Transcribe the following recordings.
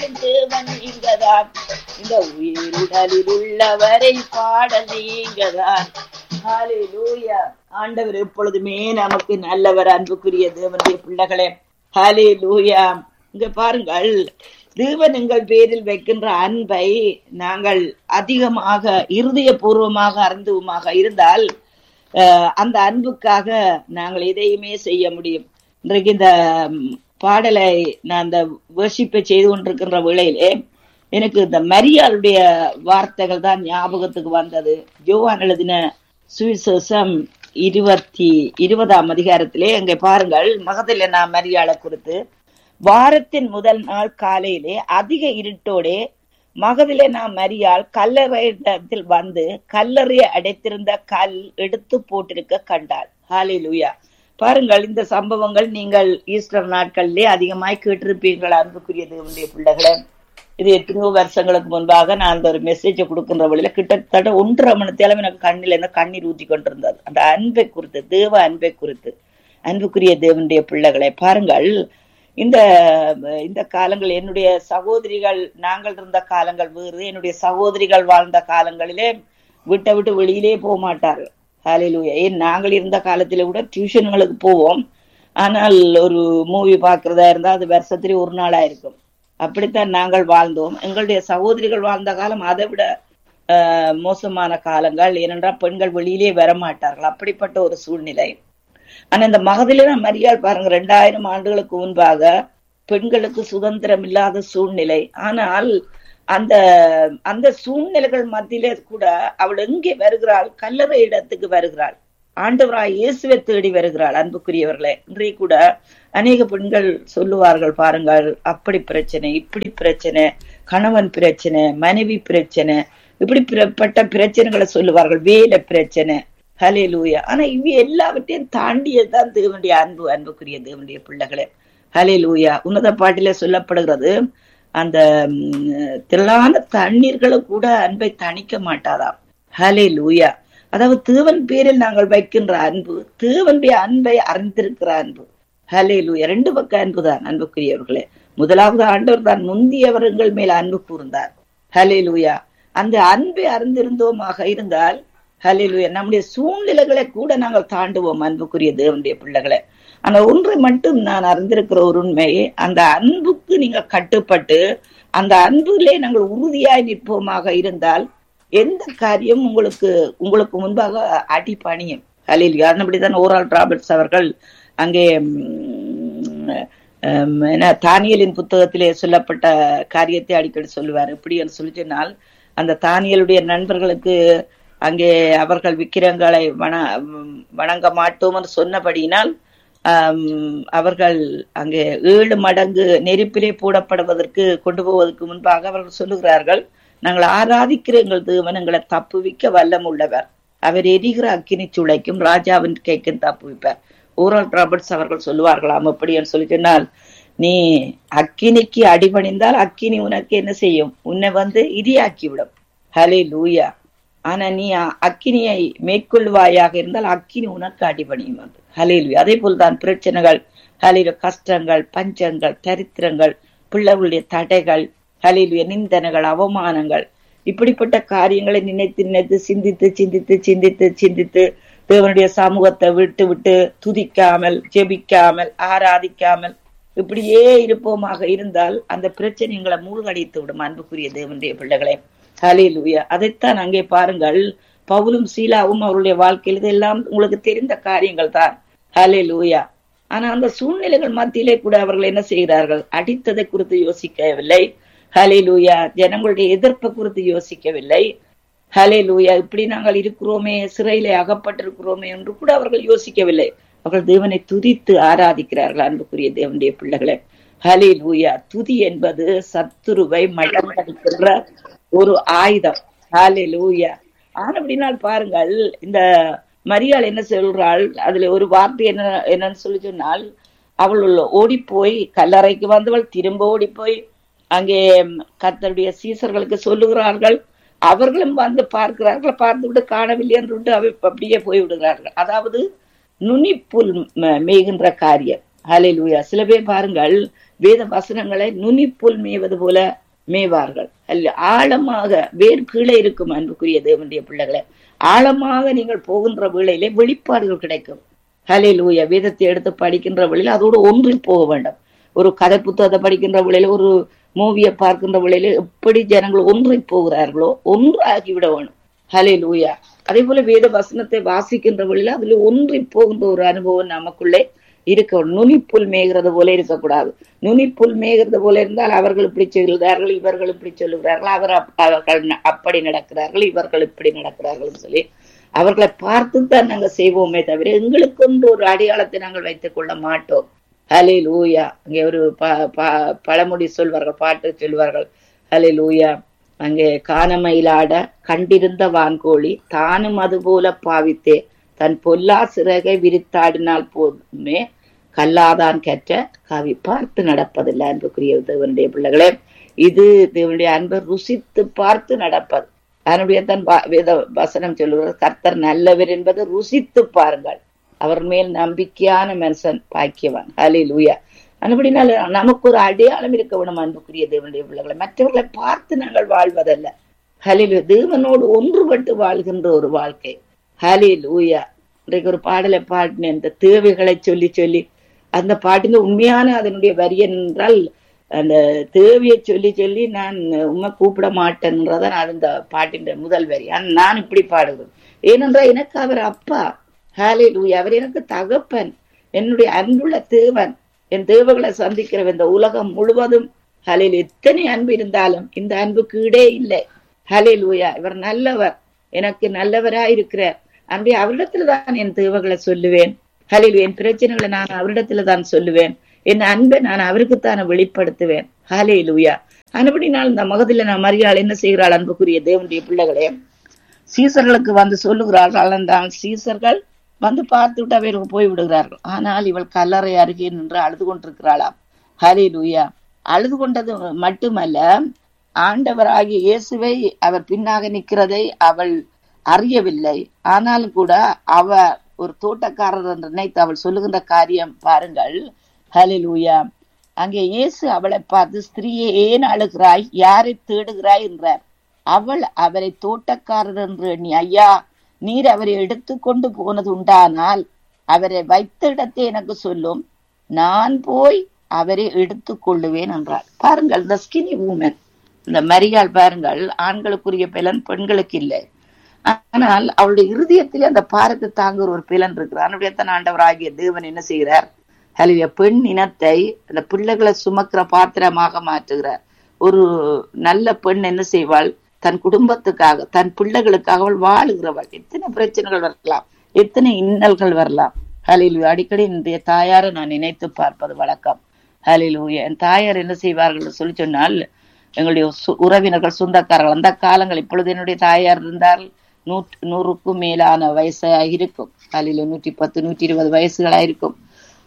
பாடும் தேவன் நீங்கதான் இந்த உயிருடலில் உள்ளவரை பாடல் நீங்கதான் ஹalleluya ஆண்டவர் எப்பொழுதுமே நமக்கு நல்லவர் அன்புக்குரிய தேவனுடைய பிள்ளைகளே ஹalleluya இங்க பாருங்கள் தேவன் எங்கள் பேரில் வைக்கின்ற அன்பை நாங்கள் அதிகமாக இருதயபூர்வமாக அறிந்துவமாக இருந்தால் அஹ், அந்த அன்புக்காக நாங்கள் எதையுமே செய்ய முடியும் இன்றைக்கு இந்த ம், பாடலை நான் அந்த வேர்ஷிப்பை செய்து கொண்டிருக்கின்ற வேளையிலே எனக்கு இந்த மரியாளுடைய வார்த்தைகள் தான் ஞாபகத்துக்கு வந்தது ஜோவான் எழுதின சுவிசேஷம் இருபத்தி இருபதாம் அதிகாரத்திலே அங்கே பாருங்கள் மகதில நான் மரியாளை குறித்து வாரத்தின் முதல் நாள் காலையிலே அதிக இருட்டோடே மகதிலே நாம் மரியாள் கல்லறையிடத்தில் வந்து கல்லறையை அடைத்திருந்த கல் எடுத்து போட்டிருக்க கண்டாள் ஹalleluya பாருங்கள் இந்த சம்பவங்கள் நீங்கள் ஈஸ்டர் நாட்களிலே அதிகமாய் கேட்டிருப்பீர்கள் அன்புக்குரிய தேவனுடைய பிள்ளைகளே இது எத்தனையோ வருஷங்களுக்கு முன்பாக நான் அந்த ஒரு மெசேஜை கொடுக்கின்ற வழியில கிட்டத்தட்ட ஒன்றரை மணி தேலம் எனக்கு கண்ணில் இருந்து கண்ணீர் ஊற்றி கொண்டிருந்தது அந்த அன்பை குறித்து தேவ அன்பை குறித்து அன்புக்குரிய தேவனுடைய பிள்ளைகளை பாருங்கள் இந்த இந்த காலங்கள் என்னுடைய சகோதரிகள் நாங்கள் இருந்த காலங்கள் வேறு என்னுடைய சகோதரிகள் வாழ்ந்த காலங்களிலே விட்டை விட்டு வெளியிலே போக மாட்டார்கள் ஹalleluya ஏன் நாங்கள் இருந்த காலத்தில கூட டியூஷன்களுக்கு போவோம் ஆனால் ஒரு மூவி பார்க்கறதா இருந்தா அது வருஷத்திலே ஒரு நாளா இருக்கும் அப்படித்தான் நாங்கள் வாழ்ந்தோம் எங்களுடைய சகோதரிகள் வாழ்ந்த காலம் அதை விட ஆஹ், மோசமான காலங்கள் ஏனென்றால் பெண்கள் வெளியிலே வர மாட்டார்கள் அப்படிப்பட்ட ஒரு சூழ்நிலை ஆனா இந்த மகதில மரியாள் பாருங்க ரெண்டாயிரம் ஆண்டுகளுக்கு முன்பாக பெண்களுக்கு சுதந்திரம் இல்லாத சூழ்நிலை ஆனால் அந்த அந்த சூழ்நிலைகள் மத்தியிலே கூட அவள் எங்கே வருகிறாள் கல்லறை இடத்துக்கு வருகிறாள் ஆண்டவராய் இயேசுவை தேடி வருகிறாள் அன்புக்குரியவர்களே இன்றைய கூட அநேக பெண்கள் சொல்லுவார்கள் பாருங்கள் அப்படி பிரச்சனை இப்படி பிரச்சனை கணவன் பிரச்சனை மனைவி பிரச்சனை இப்படிப்பட்ட பிரச்சனைகளை சொல்லுவார்கள் வேலை பிரச்சனை ஹலே லூயா ஆனா இவை எல்லாவற்றையும் தாண்டியதுதான் தேவனுடைய அன்பு அன்புக்குரிய தேவனுடைய பிள்ளைகளே ஹலே லூயா உன்னத பாட்டிலே சொல்லப்படுகிறது அந்த ம், திரளான தண்ணீர்களும் கூட அன்பை தணிக்க மாட்டாதாம் ஹலே லூயா அதாவது தேவன் பேரில் நாங்கள் வைக்கின்ற அன்பு தேவனுடைய அன்பை அறிந்திருக்கிற அன்பு ஹலே லூயா ரெண்டு பக்க அன்பு தான் அன்புக்குரியவர்களே முதலாவது ஆண்டவர் தான் முந்தியவர்கள் மேல் அன்பு கூர்ந்தார் ஹலே லூயா அந்த அன்பை அறிந்திருந்தோமாக இருந்தால் ஹalleluya நம்முடைய சூழ்நிலைகளை கூட நாங்கள் தாண்டுவோம் அன்புக்குரிய தேவனுடைய பிள்ளைகளை ஆனா ஒன்றை மட்டும் நான் அறிந்திருக்கிற ஒரு உண்மை அந்த அன்புக்கு நீங்க கட்டுப்பட்டு அந்த அன்பிலே நாங்கள் உறுதியாய் நிற்போமாக இருந்தால் எந்த காரியம் உங்களுக்கு உங்களுக்கு முன்பாக அடி பணியும் ஹalleluya அப்படித்தான் ஓரால் ராபர்ட்ஸ் அவர்கள் அங்கே ம், ஹம், என்ன தானியலின் புத்தகத்திலே சொல்லப்பட்ட காரியத்தை அடிக்கடி சொல்லுவார் எப்படி என்று சொல்லி சொன்னால் அந்த தானியலுடைய நண்பர்களுக்கு அங்கே அவர்கள் விக்கிரங்களை வண ம், வணங்க மாட்டோம் என்று சொன்னபடியினால் ஆம், அவர்கள் அங்கே ஏழு மடங்கு நெருப்பிலே போடப்படுவதற்கு கொண்டு போவதற்கு முன்பாக அவர்கள் சொல்லுகிறார்கள் நாங்கள் ஆராதிக்கிற எங்கள் தேவன் எங்களை தப்புவிக்க வல்லம் உள்ளவர் அவர் எரிகிற அக்கினி சுளைக்கும் ராஜாவின் கைக்கும் தப்புவிப்பார் ஊரல் ராபர்ட்ஸ் அவர்கள் சொல்லுவார்களாம் எப்படி என்று சொல்லி சொன்னால் நீ அக்கினிக்கு அடிபணிந்தால் அக்கினி உனக்கு என்ன செய்யும் உன்னை வந்து இடியாக்கி விடும் ஹலே லூயா ஆனா நீ அ- அக்கினியை மேற்கொள்வாயாக இருந்தால் அக்கினி உனக்கு அடிபணியும் வந்து ஹலே லூயா அதே போல்தான் பிரச்சனைகள் ஹலில கஷ்டங்கள் பஞ்சங்கள் தரித்திரங்கள் பிள்ளைகளுடைய தடைகள் ஹலிலுய நிந்தனைகள் அவமானங்கள் இப்படிப்பட்ட காரியங்களை நினைத்து நினைத்து சிந்தித்து சிந்தித்து சிந்தித்து சிந்தித்து தேவனுடைய சமூகத்தை விட்டு விட்டு துதிக்காமல் ஜெபிக்காமல் ஆராதிக்காமல் இப்படியே இருப்போமாக இருந்தால் அந்த பிரச்சனை எங்களை மூழ்கடித்து விடும் அன்புக்குரிய தேவனுடைய பிள்ளைகளே ஹalleluya அதைத்தான் அங்கே பாருங்கள் பவுலும் சீலாவும் அவருடைய வாழ்க்கையில் இதெல்லாம் உங்களுக்கு தெரிந்த காரியங்கள் தான் ஹalleluya ஆனா அந்த சூழ்நிலைகள் மத்தியிலே கூட அவர்கள் என்ன செய்கிறார்கள் அடித்ததை குறித்து யோசிக்கவில்லை ஹalleluya ஜனங்களுடைய எதிர்ப்பை குறித்து யோசிக்கவில்லை ஹலே லூயா இப்படி நாங்கள் இருக்கிறோமே சிறையிலே அகப்பட்டிருக்கிறோமே என்று கூட அவர்கள் யோசிக்கவில்லை அவர்கள் தேவனை துதித்து ஆராதிக்கிறார்கள் அன்புக்குரிய தேவனுடைய பிள்ளைகளே ஹலே லூயா துதி என்பது சத்துருவை மடமடிக்கின்ற ஒரு ஆயுதம் ஹலே லூயா ஆனப்படினால் பாருங்கள் இந்த மரியாள் என்ன சொல்றாள் அதுல ஒரு வார்த்தை என்ன என்னன்னு சொல்லி சொன்னால் அவள் ஓடி போய் கல்லறைக்கு வந்தவள் திரும்ப ஓடி போய் அங்கே கர்த்தருடைய சீசர்களுக்கு சொல்லுகிறார்கள் அவர்களும் வந்து பார்க்கிறார்கள் பார்த்து விட்டு காணவில்லை என்று விட்டு அவை அப்படியே போய் விடுகிறார்கள் அதாவது நுனிப்புல் ம- மேய்கின்ற காரியம் ஹalleluya சில பேர் பாருங்கள் வேத வசனங்களை நுனிப்புல் மேய்வது போல மேய்வார்கள் அல்ல ஆழமாக வேர் கீழே இருக்கும் அன்புக்குரிய தேவனுடைய பிள்ளைகளை ஆழமாக நீங்கள் போகின்ற வேளையிலே வெளிப்பாடுகள் கிடைக்கும் ஹலே லூயா வேதத்தை எடுத்து படிக்கின்ற வேளையில அதோடு ஒன்றி போக வேண்டும் ஒரு கதை புத்தகத்தை படிக்கின்ற வேளையில ஒரு மூவியை பார்க்கின்ற வேளையில எப்படி ஜனங்கள் ஒன்றி போகிறார்களோ ஒன்றாகி விட வேணும் ஹலே லூயா அதே போல வேத வசனத்தை வாசிக்கின்ற வேளையில அதுல ஒன்றி போகின்ற ஒரு அனுபவம் நமக்குள்ளே இருக்க நுனிப்புல் மேய்கிறது போல இருக்கக்கூடாது நுனிப்புல் மேய்கிறது போல இருந்தால் அவர்கள் இப்படி சொல்கிறார்கள் இவர்கள் இப்படி சொல்லுகிறார்கள் அவர் அவர்கள் அப்படி நடக்கிறார்கள் இவர்கள் இப்படி நடக்கிறார்கள் சொல்லி அவர்களை பார்த்து தான் நாங்க செய்வோமே தவிர எங்களுக்கொன்று ஒரு அடையாளத்தை நாங்கள் வைத்துக் கொள்ள மாட்டோம் ஹலே லூயா அங்கே ஒரு பழமொழி சொல்வார்கள் பாட்டு சொல்வார்கள் ஹலே லூயா அங்கே காணமயிலாட கண்டிருந்த வான்கோழி தானும் அது போல பாவித்தே தன் பொல்லா சிறகை விரித்தாடினால் போதுமே கல்லாதான் கற்ற கவி பார்த்து நடப்பதில்லை அன்புக்குரிய தேவனுடைய பிள்ளைகளே இது தேவனுடைய அன்பை ருசித்து பார்த்து நடப்பது அதனுடைய தன் வேத வசனம் சொல்லுகிறது கர்த்தர் நல்லவர் என்பதை ருசித்து பாருங்கள் அவர் மேல் நம்பிக்கையான மனுஷன் பாக்கியவான் ஹலே லூயா அதுபடினால நமக்கு ஒரு அடையாளம் இருக்க வேணும் அன்புக்குரிய தேவனுடைய பிள்ளைகளை மற்றவர்களை பார்த்து நாங்கள் வாழ்வதல்ல ஹலிலு தேவனோடு ஒன்றுபட்டு வாழ்கின்ற ஒரு வாழ்க்கை ஹலே லூயா இன்றைக்கு ஒரு பாடலை பாடினேன் இந்த தேவைகளை சொல்லி சொல்லி அந்த பாட்டின் உண்மையான அதனுடைய வரி என்றால் அந்த தேவையை சொல்லி சொல்லி நான் உண்மை கூப்பிட மாட்டேன்றதான் அந்த பாட்டின் முதல் வரி நான் இப்படி பாடுகிறேன் ஏனென்றால் எனக்கு அவர் அப்பா ஹாலே லூயா அவர் எனக்கு தகப்பன் என்னுடைய அன்புள்ள தேவன் என் தேவைகளை சந்திக்கிற இந்த உலகம் முழுவதும் ஹலில் எத்தனை அன்பு இருந்தாலும் இந்த அன்புக்கு இடே இல்லை ஹலே லூயா இவர் நல்லவர் எனக்கு நல்லவரா இருக்கிறார் அன்பே அவரிடத்துல தான் என் தேவைகளை சொல்லுவேன் ஹலில் என் பிரச்சனைகளை நான் அவரிடத்துல தான் சொல்லுவேன் என் அன்பை நான் அவருக்குத்தான் வெளிப்படுத்துவேன் ஹலே லூயா அனுபடினால் இந்த மகதில நான் மரியாள் என்ன செய்கிறாள் அன்புக்குரிய தேவனுடைய பிள்ளைகளே சீசர்களுக்கு வந்து சொல்லுகிறார்கள் அந்த சீசர்கள் வந்து பார்த்து விட்டு அவருக்கு போய் விடுகிறார்கள் ஆனால் இவள் கல்லறை அருகே நின்று அழுது கொண்டிருக்கிறாளாம் ஹலே லூயா அழுது கொண்டது மட்டுமல்ல ஆண்டவராகிய இயேசுவை அவர் பின்னாக நிற்கிறதை அவள் அறியவில்லை ஆனாலும் கூட அவ ஒரு தோட்டக்காரர் என்று நினைத்து அவள் சொல்லுகின்ற காரியம் பாருங்கள் ஹலிலூயா அங்கே இயேசு அவளை பார்த்து ஸ்திரீயை ஏன் அழுகிறாய் யாரை தேடுகிறாய் என்றார் அவள் அவரை தோட்டக்காரர் என்று எண்ணி ஐயா நீர் அவரை எடுத்துக்கொண்டு போனது உண்டானால் அவரை வைத்த இடத்தை எனக்கு சொல்லும் நான் போய் அவரை எடுத்துக் கொள்ளுவேன் என்றாள் பாருங்கள் இந்த ஸ்கினி உமன் இந்த மரியாள் பாருங்கள் ஆண்களுக்குரிய பலன் பெண்களுக்கு இல்லை ஆனால் அவளுடைய இருதயத்திலே அந்த பாரத்தை தாங்குற ஒரு பிலன் இருக்கிறார் அவனுடைய ஆண்டவர் ஆகிய தேவன் என்ன செய்கிறார் ஹலிய பெண் இனத்தை அந்த பிள்ளைகளை சுமக்கிற பாத்திரமாக மாற்றுகிறார் ஒரு நல்ல பெண் என்ன செய்வாள் தன் குடும்பத்துக்காக தன் பிள்ளைகளுக்காக அவள் வாழுகிறவள் எத்தனை பிரச்சனைகள் வரலாம் எத்தனை இன்னல்கள் வரலாம் ஹலிலு அடிக்கடி என்னுடைய தாயாரை நான் நினைத்து பார்ப்பது வழக்கம் ஹலிலு என் தாயார் என்ன செய்வார்கள் சொல்லி சொன்னால் எங்களுடைய உறவினர்கள் சொந்தக்காரர்கள் அந்த காலங்கள் இப்பொழுது என்னுடைய தாயார் இருந்தால் நூற்று நூறுக்கும் மேலான வயசாக இருக்கும் அதில் நூற்றி பத்து நூற்றி இருபது வயசுகளா இருக்கும்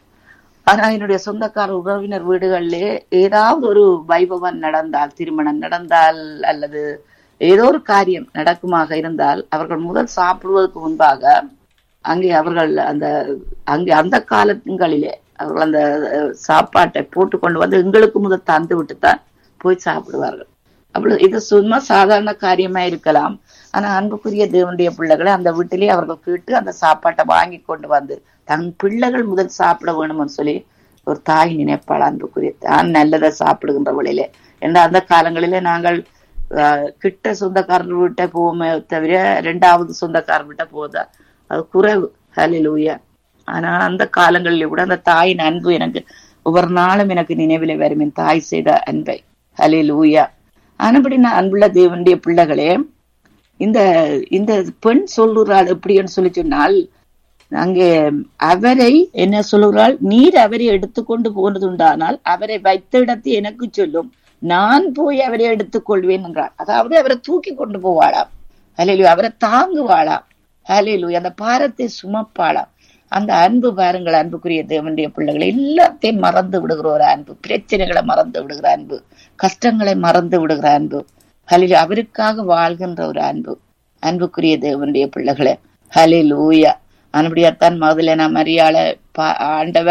ஆனா என்னுடைய சொந்தக்கார உறவினர் வீடுகளிலே ஏதாவது ஒரு வைபவம் நடந்தால் திருமணம் நடந்தால் அல்லது ஏதோ ஒரு காரியம் நடக்குமாக இருந்தால் அவர்கள் முதல் சாப்பிடுவதற்கு முன்பாக அங்கே அவர்கள் அந்த அங்கே அந்த காலங்களிலே அவர்கள் அந்த சாப்பாட்டை போட்டு கொண்டு வந்து எங்களுக்கு முதல் தந்து விட்டு தான் போய் சாப்பிடுவார்கள் அவ்வளவு இது சும்மா சாதாரண காரியமா இருக்கலாம் ஆனா அன்புக்குரிய தேவனுடைய பிள்ளைகளை அந்த வீட்டிலே அவர்கள் கேட்டு அந்த சாப்பாட்டை வாங்கி கொண்டு வந்து தன் பிள்ளைகள் முதல் சாப்பிட வேணும்னு சொல்லி ஒரு தாய் நினைப்பாள் அன்புக்குரிய தான் நல்லதை சாப்பிடுகின்ற வழியிலே ஏன்னா அந்த காலங்களிலே நாங்கள் கிட்ட சொந்தக்காரர் வீட்டை போவோமே தவிர ரெண்டாவது சொந்தக்காரர் வீட்டை போதா அது குறைவு ஹலிலூயா ஆனா அந்த காலங்களில் கூட அந்த தாயின் அன்பு எனக்கு ஒவ்வொரு நாளும் எனக்கு நினைவில வரும் என் தாய் செய்த அன்பை ஹலிலூயா ஆனபடி நான் அன்புள்ள தேவனுடைய பிள்ளைகளே இந்த இந்த பெண் சொல்லுறாள் எப்படின்னு சொல்லி சொன்னால் அங்கே அவரை என்ன சொல்லுகிறாள் நீர் அவரை எடுத்துக்கொண்டு போனதுண்டானால் அவரை வைத்த இடத்தை எனக்கு சொல்லும் நான் போய் அவரை எடுத்துக்கொள்வேன் என்றார் அதாவது அவரை தூக்கி கொண்டு போவாளாம் அலையிலு அவரை தாங்குவாளாம் அலையிலு அந்த பாரத்தை சுமப்பாளாம் அந்த அன்பு பாருங்கள் அன்புக்குரிய தேவனுடைய பிள்ளைகளை எல்லாத்தையும் மறந்து விடுகிற ஒரு அன்பு பிரச்சனைகளை மறந்து விடுகிற அன்பு கஷ்டங்களை மறந்து விடுகிற அன்பு ஹலில் அவருக்காக வாழ்கின்ற ஒரு அன்பு அன்புக்குரிய தேவனுடைய பிள்ளைகளே ஹலே லூயா அன்படியாத்தான் முதல்ல நான் மரியாள ஆண்டவர்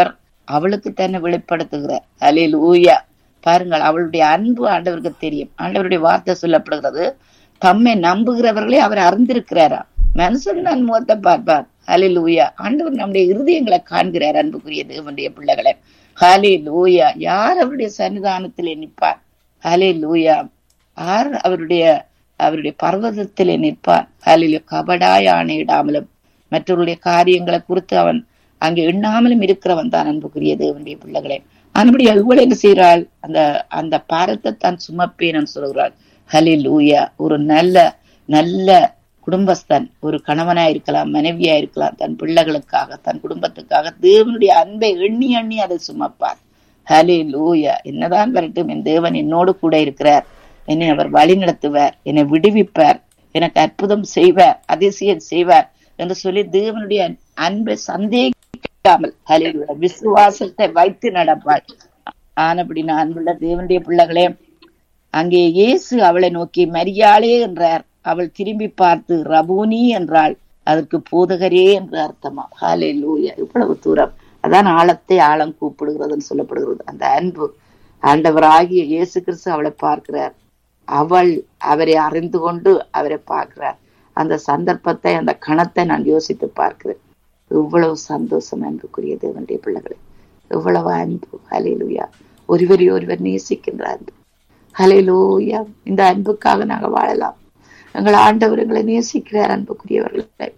அவளுக்கு தன்னை வெளிப்படுத்துகிறார் அலில் ஊயா பாருங்கள் அவளுடைய அன்பு ஆண்டவருக்கு தெரியும் ஆண்டவருடைய வார்த்தை சொல்லப்படுகிறது தம்மை நம்புகிறவர்களே அவர் அறிந்திருக்கிறாரா மனுஷன் நான் முகத்தை பார்ப்பார் ஹலே லூயா ஆண்டவர் நம்முடைய இருதயங்களை காண்கிறார் அன்புக்குரிய தேவனுடைய பிள்ளைகளை ஹலே லூயா யார் அவருடைய சன்னிதானத்திலே நிற்பார் ஹலே லூயா யார் அவருடைய அவருடைய பர்வதத்திலே நிற்பார் ஹலில் கபடாய் ஆணையிடாமலும் மற்றவருடைய காரியங்களை குறித்து அவன் அங்கே எண்ணாமலும் இருக்கிறவன் தான் அன்புக்குரிய தேவனுடைய பிள்ளைகளே அன்படி இவ்வளவு என்ன செய்கிறாள் அந்த அந்த பாரத்தை தான் சுமப்பேன் சொல்கிறாள் ஹலி லூயா ஒரு நல்ல நல்ல குடும்பஸ்தன் ஒரு கணவனா இருக்கலாம் மனைவியா இருக்கலாம் தன் பிள்ளைகளுக்காக தன் குடும்பத்துக்காக தேவனுடைய அன்பை எண்ணி எண்ணி அதை சுமப்பார் ஹலே லூயா என்னதான் வரட்டும் என் தேவன் என்னோடு கூட இருக்கிறார் என்னை அவர் வழி நடத்துவார் என்னை விடுவிப்பார் எனக்கு அற்புதம் செய்வார் அதிசயம் செய்வார் என்று சொல்லி தேவனுடைய அன்பை சந்தேகிக்காமல் ஹலே விசுவாசத்தை வைத்து நடப்பாள் ஆனபடி நான் அன்புள்ள தேவனுடைய பிள்ளைகளே அங்கே இயேசு அவளை நோக்கி மரியாளே என்றார் அவள் திரும்பி பார்த்து ரபூனி என்றாள் அதற்கு போதகரே என்று அர்த்தமா ஹாலே லூயா இவ்வளவு தூரம் அதான் ஆழத்தை ஆழம் கூப்பிடுகிறதுன்னு சொல்லப்படுகிறது அந்த அன்பு ஆண்டவராகிய இயேசு கிறிஸ்து அவளை பார்க்கிறார் அவள் அவரை அறிந்து கொண்டு அவரை பார்க்கிறார் அந்த சந்தர்ப்பத்தை அந்த கணத்தை நான் யோசித்து பார்க்கிறேன் இவ்வளவு சந்தோஷம் அன்புக்குரிய தேவனுடைய பிள்ளைகளை எவ்வளவு அன்பு ஹலேலுயா ஒருவரை ஒருவர் நேசிக்கின்ற அன்பு ஹலேலூயா இந்த அன்புக்காக நாங்க வாழலாம் எங்கள் ஆண்டவர் எங்களை நேசிக்கிறார் அன்புக்குரியவர்களை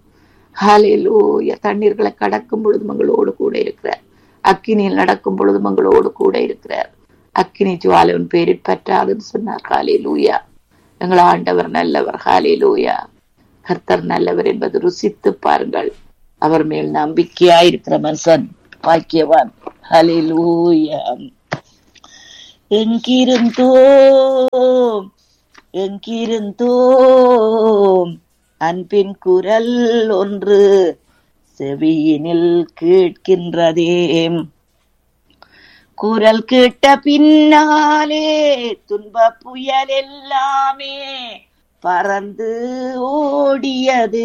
ஹலேலூயா தண்ணீர்களை கடக்கும் பொழுது எங்களோடு கூட இருக்கிறார் அக்கினியில் நடக்கும் பொழுது எங்களோடு கூட இருக்கிறார் அக்கினி ஜுவாலவன் பேரில் பற்றாதுன்னு சொன்னார் ஹாலே லூயா எங்கள் ஆண்டவர் நல்லவர் ஹாலே லூயா கர்த்தர் நல்லவர் என்பது ருசித்து பாருங்கள் அவர் மேல் நம்பிக்கையா இருக்கிற மனுஷன் பாக்கியவான் ஹலே லூயா எங்கிருந்தோம் எங்கிருந்தோம் அன்பின் குரல் ஒன்று செவியினில் கேட்கின்றதே குரல் கேட்ட பின்னாலே துன்ப புயல் எல்லாமே பறந்து ஓடியது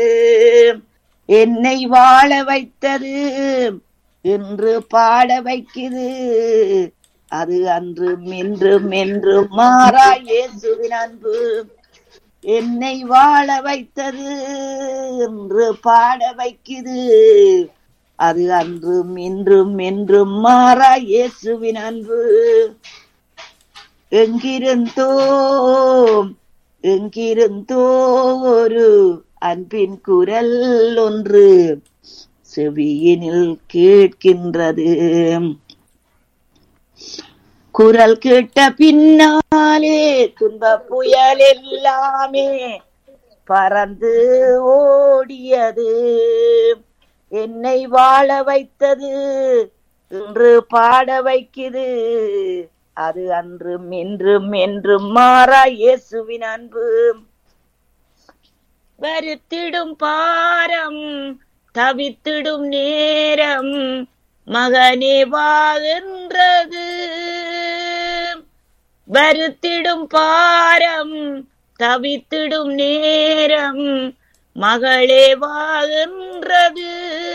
என்னை வாழ வைத்தது என்று பாட வைக்குது அது அன்று மென்றும் என்றும் மாறா இயேசுவின் அன்பு என்னை வாழ வைத்தது என்று பாட வைக்குது அது அன்றும் இன்றும் என்றும் மாறா இயேசுவின் அன்பு எங்கிருந்தோம் எங்கிருந்தோ ஒரு அன்பின் குரல் ஒன்று செவியினில் கேட்கின்றது குரல் கேட்ட பின்னாலே துன்ப புயல் எல்லாமே பறந்து ஓடியது என்னை வாழ வைத்தது இன்று பாட வைக்குது அது அன்றும் இன்றும் என்றும் மாறா இயேசுவின் அன்பு வருத்திடும் பாரம் தவித்திடும் நேரம் மகனே வாகின்றது வருத்திடும் பாரம் தவித்திடும் நேரம் மகளே வாகின்றது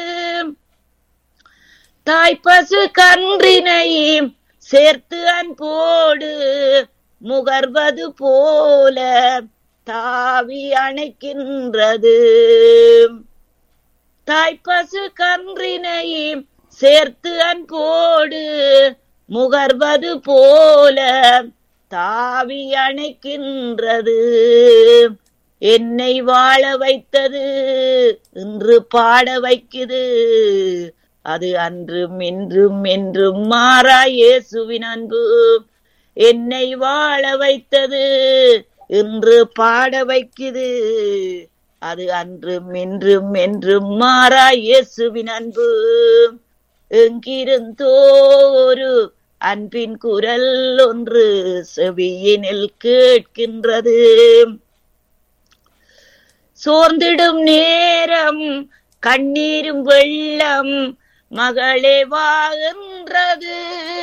தாய்ப்பசு கன்றினை சேர்த்து அன்போடு முகர்வது போல தாவி அணைக்கின்றது தாய்ப்பசு கன்றினை சேர்த்து அன்போடு முகர்வது போல தாவி அணைக்கின்றது என்னை வாழ வைத்தது இன்று பாட வைக்குது அது அன்றும் இன்றும் என்றும் மாறா இயேசுவின் அன்பு என்னை வாழ வைத்தது இன்று பாட வைக்குது அது அன்றும் இன்றும் என்றும் மாறா இயேசுவின் அன்பு எங்கிருந்தோ ஒரு அன்பின் குரல் ஒன்று செவியினில் கேட்கின்றது சோர்ந்திடும் நேரம் கண்ணீரும் வெள்ளம் மகளே வாகின்றது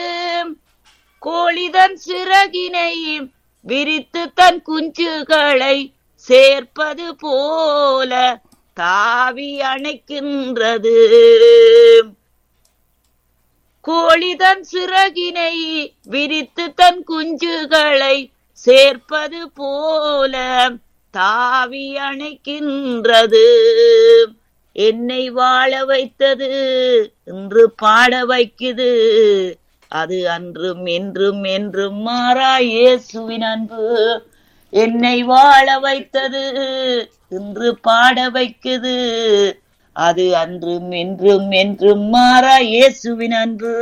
கோழிதன் சிறகினை விரித்து தன் குஞ்சுகளை சேர்ப்பது போல தாவி அணைக்கின்றது கோழிதன் சிறகினை விரித்து தன் குஞ்சுகளை சேர்ப்பது போல தாவி அணைக்கின்றது என்னை வாழ வைத்தது இன்று பாட வைக்குது அது அன்றும் என்றும் என்றும் மாறா இயேசுவின் அன்பு என்னை வாழ வைத்தது இன்று பாட வைக்குது அது அன்றும் என்றும் என்றும் மாறா இயேசுவின் அன்பு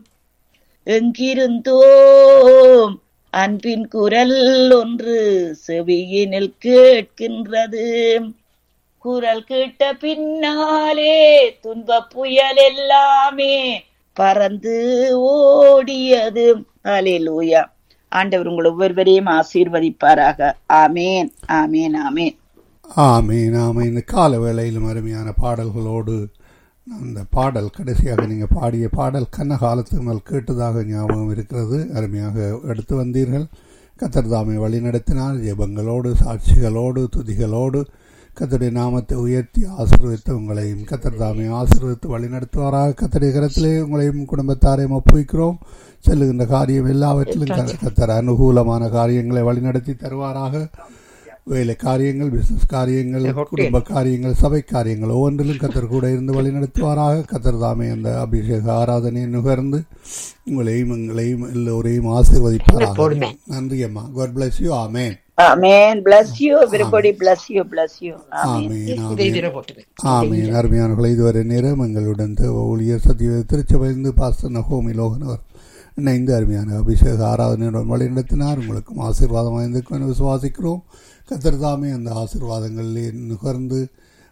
எங்கிருந்தோம் அன்பின் குரல் ஒன்று செவியினில் கேட்கின்றது குரல் கேட்ட பின்னாலே துன்ப புயல் எல்லாமே பறந்து ஓடியது அலேலூயா ஆண்டவர் உங்கள் ஒவ்வொருவரையும் ஆசீர்வதிப்பாராக ஆமேன் ஆமேன் ஆமேன் ஆமீன் ஆமீன் இந்த கால வேளையிலும் அருமையான பாடல்களோடு அந்த பாடல் கடைசியாக நீங்கள் பாடிய பாடல் கண்ண காலத்துக்கு மேல் கேட்டதாக ஞாபகம் இருக்கிறது அருமையாக எடுத்து வந்தீர்கள் கத்தர்தாமை வழிநடத்தினார் ஜெபங்களோடு சாட்சிகளோடு துதிகளோடு கத்தருடைய நாமத்தை உயர்த்தி ஆசீர்வதித்து உங்களையும் கத்தர்தாமை ஆசீர்வதித்து வழிநடத்துவாராக கத்தருடைய கரத்திலே உங்களையும் குடும்பத்தாரையும் ஒப்புவிக்கிறோம் செல்லுகின்ற காரியம் எல்லாவற்றிலும் கத்தர் அனுகூலமான காரியங்களை வழிநடத்தி தருவாராக வேலை காரியங்கள் பிசினஸ் காரியங்கள் குடும்ப காரியங்கள் சபை காரியங்கள் ஒவ்வொன்றிலும் கத்தர் கூட இருந்து வழிநடத்துவாராக கத்தர் தாமே அந்த அபிஷேக ஆராதனையை நுகர்ந்து உங்களையும் எங்களையும் எல்லோரையும் ஆசீர்வதிப்பாராக நன்றி அம்மா God bless you amen Amen. Bless you. Everybody bless you. Bless you. Amen. ஆமீன் ஆமீன் ஆமீன் அருமையானவர்களை இதுவரை நேரம் எங்களுடன் தேவ ஊழியர் சத்திய திருச்சபைந்து பாஸ்டர் நகோமி லோகனவர் இணைந்து அருமையான அபிஷேக ஆராதனையுடன் வழிநடத்தினார் உங்களுக்கும் ஆசீர்வாதம் வாய்ந்திருக்கும் விசுவாசிக்கிறோம் கத்திரதாமே அந்த ஆசீர்வாதங்களிலே நுகர்ந்து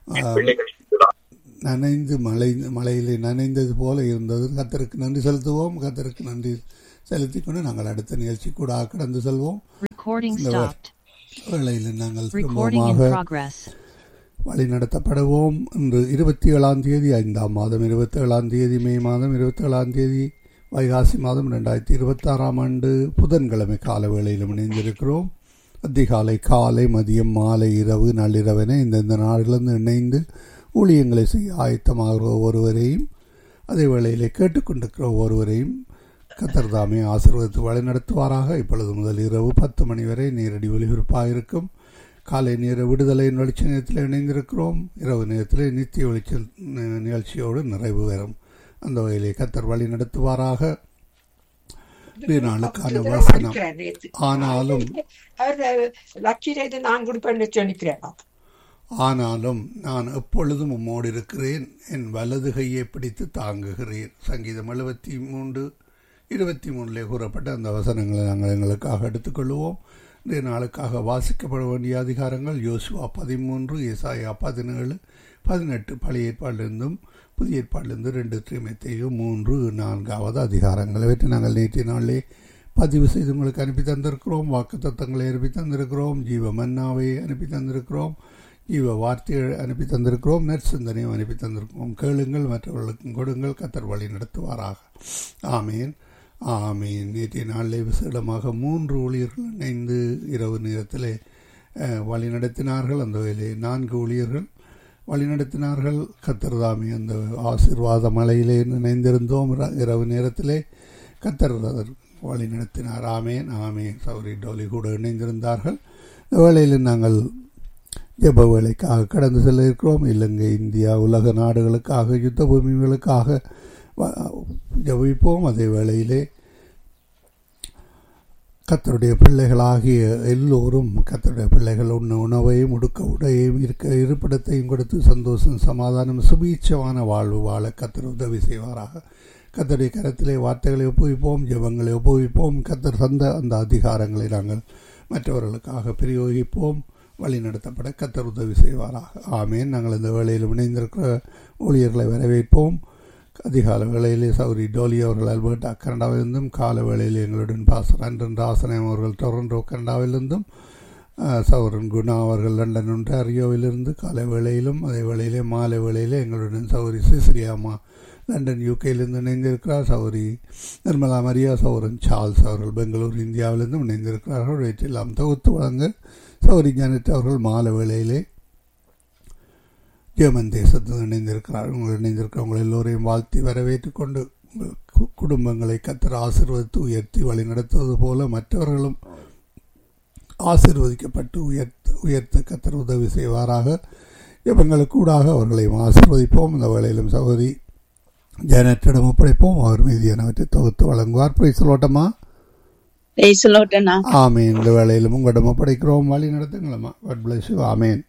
நனைந்து மழை மழையிலே நனைந்தது போல இருந்தது கத்தருக்கு நன்றி செலுத்துவோம் கத்தருக்கு நன்றி செலுத்திக் கொண்டு நாங்கள் அடுத்த நிகழ்ச்சி கூட கடந்து செல்வோம் வேளையில் நாங்கள் திரும்பமாக வழி நடத்தப்படுவோம் இன்று இருபத்தி ஏழாம் தேதி ஐந்தாம் மாதம் இருபத்தி ஏழாம் தேதி மே மாதம் இருபத்தி ஏழாம் தேதி வைகாசி மாதம் ரெண்டாயிரத்தி இருபத்தாறாம் ஆண்டு புதன்கிழமை கால வேளையிலும் இணைந்திருக்கிறோம் அதிகாலை காலை மதியம் மாலை இரவு நள்ளிரவென இந்தந்த நாளிலிருந்து இணைந்து ஊழியங்களை செய்ய ஆயத்தமாகிற ஒருவரையும் அதே வேளையிலே கேட்டுக்கொண்டிருக்கிற ஒருவரையும் கத்தர்தாமே ஆசீர்வதித்து வழிநடத்துவாராக இப்பொழுது முதல் இரவு பத்து மணி வரை நேரடி ஒளிபரப்பாக இருக்கும் காலை நேர விடுதலையின் வெளிச்ச நேரத்தில் இணைந்திருக்கிறோம் இரவு நேரத்தில் நித்திய வெளிச்ச நிகழ்ச்சியோடு நிறைவு வரும் அந்த வகையிலே கத்தர் வழி நடத்துவாராக நாளுக்கான வசனம் ஆனாலும் ஆனாலும் நான் எப்பொழுதும் உம்மோடு இருக்கிறேன் என் வலது கையை பிடித்து தாங்குகிறேன் சங்கீதம் எழுபத்தி மூன்று இருபத்தி மூணுலே கூறப்பட்ட அந்த வசனங்களை நாங்கள் எங்களுக்காக எடுத்துக்கொள்வோம் இன்றைய நாளுக்காக வாசிக்கப்பட வேண்டிய அதிகாரங்கள் யோசுவா பதிமூன்று ஏசாயா பதினேழு பதினெட்டு பழைய ஏற்பாடிலிருந்தும் புதிய ஏற்பாடிலிருந்து ரெண்டு திரிமத்தையும் மூன்று நான்காவது அதிகாரங்கள் இவற்றை நாங்கள் நேற்றைய நாளிலே பதிவு செய்து உங்களுக்கு அனுப்பி தந்திருக்கிறோம் வாக்கு தத்தங்களை அனுப்பி தந்திருக்கிறோம் ஜீவ மன்னாவை அனுப்பி தந்திருக்கிறோம் ஜீவ வார்த்தையை அனுப்பி தந்திருக்கிறோம் நெற்சிந்தனையும் அனுப்பி தந்திருக்கிறோம் கேளுங்கள் மற்றவர்களுக்கும் கொடுங்கள் கத்தர் வழி நடத்துவாராக ஆமீன் ஆமீன் நேற்றைய நாளிலே விசேடமாக மூன்று ஊழியர்கள் இணைந்து இரவு நேரத்தில் வழி நடத்தினார்கள் அந்த வேலையை நான்கு ஊழியர்கள் வழிநடத்தினார்கள் கத்தர்தாமி அந்த ஆசீர்வாத மலையிலே நினைந்திருந்தோம் இரவு நேரத்திலே கத்தர் வழி நடத்தினார் ஆமேன் ஆமேன் சௌரி டோலி கூட இணைந்திருந்தார்கள் இந்த வேளையில் நாங்கள் ஜெப வேலைக்காக கடந்து செல்ல இருக்கிறோம் இலங்கை இந்தியா உலக நாடுகளுக்காக யுத்த பூமிகளுக்காக ஜபிப்போம் அதே வேளையிலே கத்தருடைய பிள்ளைகளாகிய எல்லோரும் கத்தருடைய பிள்ளைகள் உண்ண உணவையும் உடுக்க உடையையும் இருக்க இருப்பிடத்தையும் கொடுத்து சந்தோஷம் சமாதானம் சுபீட்சமான வாழ்வு வாழ கத்தர் உதவி செய்வாராக கத்தருடைய கரத்திலே வார்த்தைகளை ஒப்புவிப்போம் ஜபங்களை ஒப்புவிப்போம் கத்தர் தந்த அந்த அதிகாரங்களை நாங்கள் மற்றவர்களுக்காக பிரயோகிப்போம் வழி நடத்தப்பட கத்தர் உதவி செய்வாராக ஆமேன் நாங்கள் இந்த வேளையில் இணைந்திருக்கிற ஊழியர்களை வரவேற்போம் அதிகால வேளையிலே சௌரி டோலி அவர்கள் அல்பர்டா கனடாவிலிருந்தும் கால வேளையில் எங்களுடன் பாசர் அன்றன் ராசனம் அவர்கள் டொரண்டோ கனடாவிலிருந்தும் சௌரன் குணா அவர்கள் லண்டன் ஒன்றாரியோவிலிருந்து காலை வேளையிலும் அதே வேளையிலே மாலை வேளையிலே எங்களுடன் சௌரி சிசிரியாமா லண்டன் யூகேயிலிருந்து இணைந்திருக்கிறார் சௌரி நிர்மலா மரியா சௌரன் சார்ல்ஸ் அவர்கள் பெங்களூர் இந்தியாவிலிருந்தும் இணைந்திருக்கிறார்கள் இவற்றெல்லாம் தொகுத்து வழங்க சௌரி ஜானட் அவர்கள் மாலை வேளையிலே ஜெர்மன் தேசத்தில் இணைந்திருக்கிறார் உங்கள் இணைந்திருக்கிறவங்க எல்லோரையும் வாழ்த்தி வரவேற்று கொண்டு கு- குடும்பங்களை கத்தர் ஆசீர்வதித்து உயர்த்தி வழிநடத்துவது போல மற்றவர்களும் ஆசீர்வதிக்கப்பட்டு உயர்த்த உயர்த்த கத்தர் உதவி செய்வாராக இவங்களுக்கு கூடாக அவர்களையும் ஆசீர்வதிப்போம் இந்த வேளையிலும் சகோதரி ஜனத்திடம் ஒப்படைப்போம் அவர் மீதியானவற்றை தொகுத்து வழங்குவார் பிரைஸ் சொல்லட்டமா பேசலோட்டனா ஆமேன் இந்த வேளையிலும் உங்களிடம் ஒப்படைக்கிறோம் வழி நடத்துங்களம்மா God bless you ஆமேன்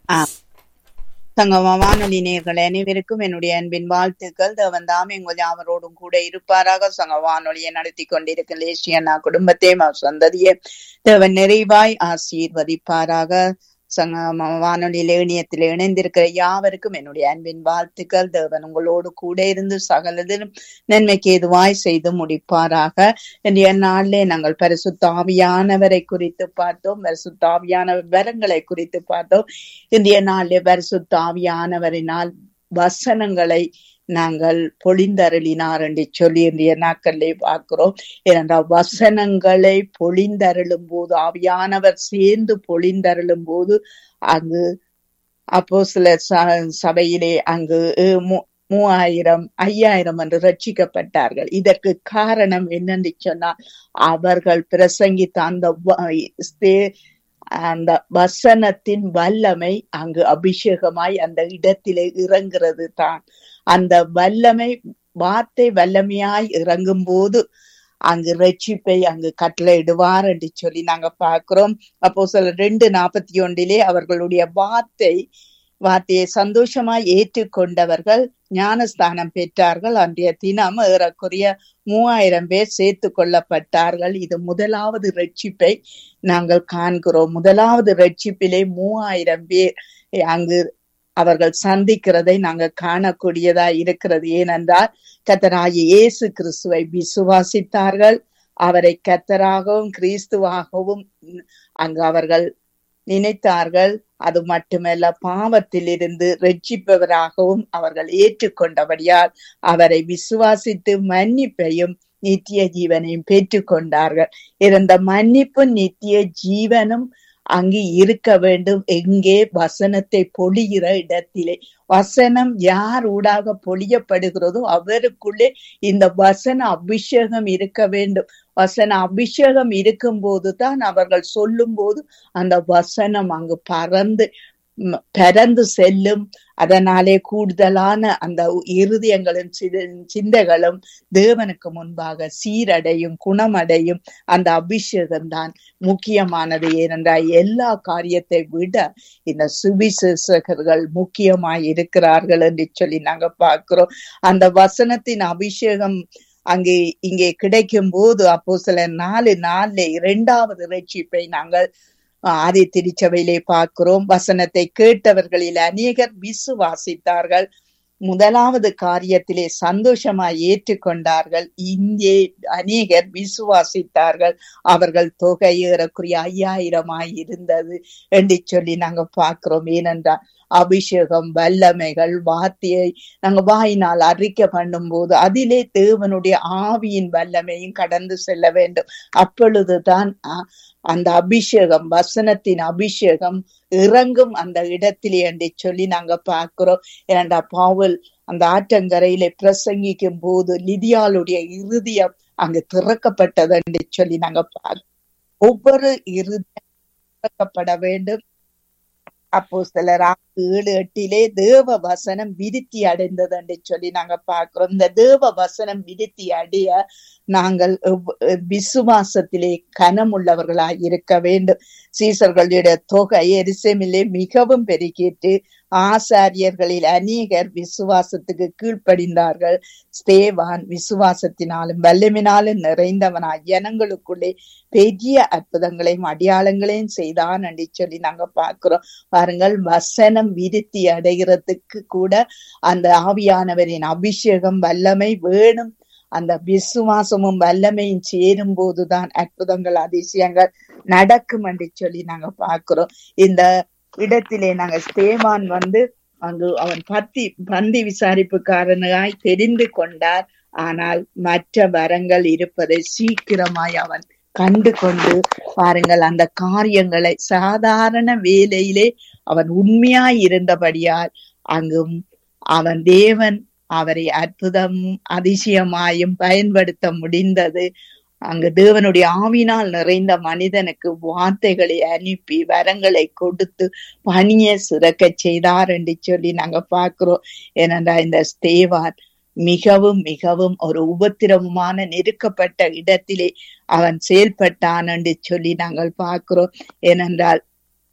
தங்கமா வானொலி நேயர்கள் அனைவருக்கும் என்னுடைய அன்பின் வாழ்த்துக்கள் தேவன் தாமே உங்கள் யாவரோடும் கூட இருப்பாராக சங்க வானொலியை நடத்தி கொண்டிருக்கும் லேசியனா குடும்பத்தையும் அவர் சந்ததியை தேவன் நிறைவாய் ஆசீர்வதிப்பாராக சங்க ம- வானொலியில இணையத்தில் இணைந்திருக்கிற யாவருக்கும் என்னுடைய அன்பின் வாழ்த்துக்கள் தேவன் உங்களோடு கூட இருந்து சகலதிலும் நன்மைக்கு எதுவாய் செய்து முடிப்பாராக இன்றைய நாளிலே நாங்கள் பரிசுத்தாவியானவரை குறித்து பார்த்தோம் பரிசுத்தாவியான வரங்களை குறித்து பார்த்தோம் இன்றைய நாளிலே பரிசுத்தாவியானவரினால் வசனங்களை நாங்கள் பொழிந்தருளினார் என்று சொல்லி இன்றைய நாட்களிலே பார்க்கிறோம் ஏனென்றால் வசனங்களை பொழிந்தருளும் போது ஆவியானவர் சேர்ந்து பொழிந்தருளும் போது அங்கு அப்போ சில சபையிலே அங்கு அஹ், மூ- மூவாயிரம் ஐயாயிரம் என்று ரட்சிக்கப்பட்டார்கள் இதற்கு காரணம் என்னன்னு சொன்னால் அவர்கள் பிரசங்கித்த அந்த வ- ஸ்தே- அந்த வசனத்தின் வல்லமை அங்கு அபிஷேகமாய் அந்த இடத்திலே இறங்குறது தான் அந்த வல்லமை வார்த்தை வல்லமையாய் இறங்கும் போது அங்கு ரட்சிப்பை அங்கு கட்டளையிடுவார் என்று சொல்லி நாங்க பார்க்கிறோம் அப்போ சில ரெண்டு நாற்பத்தி ஒன்றிலே அவர்களுடைய வார்த்தை வார்த்தையை சந்தோஷமாய் ஏற்றுக்கொண்டவர்கள் ஞானஸ்தானம் பெற்றார்கள் அன்றைய தினம் ஏறக்குறைய மூவாயிரம் பேர் சேர்த்து கொள்ளப்பட்டார்கள் இது முதலாவது ரட்சிப்பை நாங்கள் காண்கிறோம் முதலாவது ரட்சிப்பிலே மூவாயிரம் பேர் அங்கு அவர்கள் சந்திக்கிறதை நாங்க காணக்கூடியதா இருக்கிறது ஏனென்றால் கத்தராகிய இயேசு கிறிஸ்துவை விசுவாசித்தார்கள் அவரை கத்தராகவும் கிறிஸ்துவாகவும் அங்கு அவர்கள் நினைத்தார்கள் அது மட்டுமல்ல பாவத்திலிருந்து ரட்சிப்பவராகவும் அவர்கள் ஏற்றுக்கொண்டபடியால் அவரை விசுவாசித்து மன்னிப்பையும் நித்திய ஜீவனையும் பெற்றுக்கொண்டார்கள் இருந்த மன்னிப்பும் நித்திய ஜீவனும் அங்கு இருக்க வேண்டும் எங்கே வசனத்தை பொழிகிற இடத்திலே வசனம் யார் ஊடாக பொழியப்படுகிறதோ அவருக்குள்ளே இந்த வசன அபிஷேகம் இருக்க வேண்டும் வசன அபிஷேகம் இருக்கும் போதுதான் அவர்கள் சொல்லும் போது அந்த வசனம் அங்கு பறந்து ம், பறந்து செல்லும் அதனாலே கூடுதலான அந்த இருதயங்களும் சித- சிந்தைகளும் தேவனுக்கு முன்பாக சீரடையும் குணமடையும் அந்த அபிஷேகம் தான் முக்கியமானது ஏனென்றால் எல்லா காரியத்தை விட இந்த சுவிசேஷகர்கள் முக்கியமாய் இருக்கிறார்கள் என்று சொல்லி நாங்க பார்க்கிறோம் அந்த வசனத்தின் அபிஷேகம் அங்கே இங்கே கிடைக்கும் போது அப்போ சில நாலு நாள்ல இரண்டாவது ரட்சிப்பை நாங்கள் ஆஹ், ஆதி திருச்சபையிலே பார்க்கிறோம் வசனத்தை கேட்டவர்களில் அநேகர் விசுவாசித்தார்கள் முதலாவது காரியத்திலே சந்தோஷமாய் ஏற்றுக்கொண்டார்கள் இங்கே அநேகர் விசுவாசித்தார்கள் அவர்கள் தொகை ஏறக்குறைய ஐயாயிரமாய் இருந்தது என்று சொல்லி நாங்க பார்க்கிறோம் ஏனென்றால் அபிஷேகம் வல்லமைகள் வார்த்தையை நாங்க வாயினால் அறிக்கை பண்ணும் போது அதிலே தேவனுடைய ஆவியின் வல்லமையும் கடந்து செல்ல வேண்டும் அப்பொழுதுதான் அ- அந்த அபிஷேகம் வசனத்தின் அபிஷேகம் இறங்கும் அந்த இடத்திலே என்று சொல்லி நாங்க பார்க்கிறோம் ஏனண்டா பாவல் அந்த ஆற்றங்கரையிலே பிரசங்கிக்கும் போது லிதியாளுடைய இருதயம் அங்கு திறக்கப்பட்டது என்று சொல்லி நாங்க பார்க்கிறோம் ஒவ்வொரு இருதயம் திறக்கப்பட வேண்டும் அப்போ சிலர் ஏழு எட்டிலே தேவ வசனம் விருத்தி அடைந்தது என்று சொல்லி நாங்க பார்க்கிறோம் இந்த தேவ வசனம் விருத்தி அடைய நாங்கள் எவ்- விசுவாசத்திலே கனமுள்ளவர்களாய் இருக்க வேண்டும் சீசர்களுடைய தொகை எரிசமிலே மிகவும் பெருகிட்டு ஆசாரியர்களில் அநேகர் விசுவாசத்துக்கு கீழ்ப்படிந்தார்கள் ஸ்தேவான் விசுவாசத்தினாலும் வல்லமினாலும் நிறைந்தவனாய் ஜனங்களுக்குள்ளே பெரிய அற்புதங்களையும் அடையாளங்களையும் செய்தான் என்று சொல்லி நாங்க பார்க்கிறோம் பாருங்கள் வசனம் விருத்தி அடைகிறதுக்கு கூட அந்த ஆவியானவரின் அபிஷேகம் வல்லமை வேணும் அந்த விசுவாசமும் வல்லமையும் சேரும் போதுதான் அற்புதங்கள் அதிசயங்கள் நடக்கும் என்று சொல்லி நாங்க பார்க்கிறோம் இந்த இடத்திலே நாங்க ஸ்தேவான் வந்து அங்கு அவன் பத்தி பந்தி விசாரிப்புக்காரனாய் தெரிந்து கொண்டார் ஆனால் மற்ற வரங்கள் இருப்பதை சீக்கிரமாய் அவன் கண்டு கொண்டு பாருங்கள் அந்த காரியங்களை சாதாரண வேலையிலே அவன் உண்மையாய் இருந்தபடியால் அங்கும் அவன் தேவன் அவரை அற்புதம் அதிசயமாயும் பயன்படுத்த முடிந்தது அங்கு தேவனுடைய ஆவினால் நிறைந்த மனிதனுக்கு வார்த்தைகளை அனுப்பி வரங்களை கொடுத்து பணியை சிறக்க செய்தார் என்று சொல்லி நாங்க பார்க்கிறோம் ஏனென்றா இந்த ஸ்தேவான் மிகவும் மிகவும் ஒரு உபத்திரவமான நெருக்கப்பட்ட இடத்திலே அவன் செயல்பட்டான் என்று சொல்லி நாங்கள் பார்க்கிறோம் ஏனென்றால்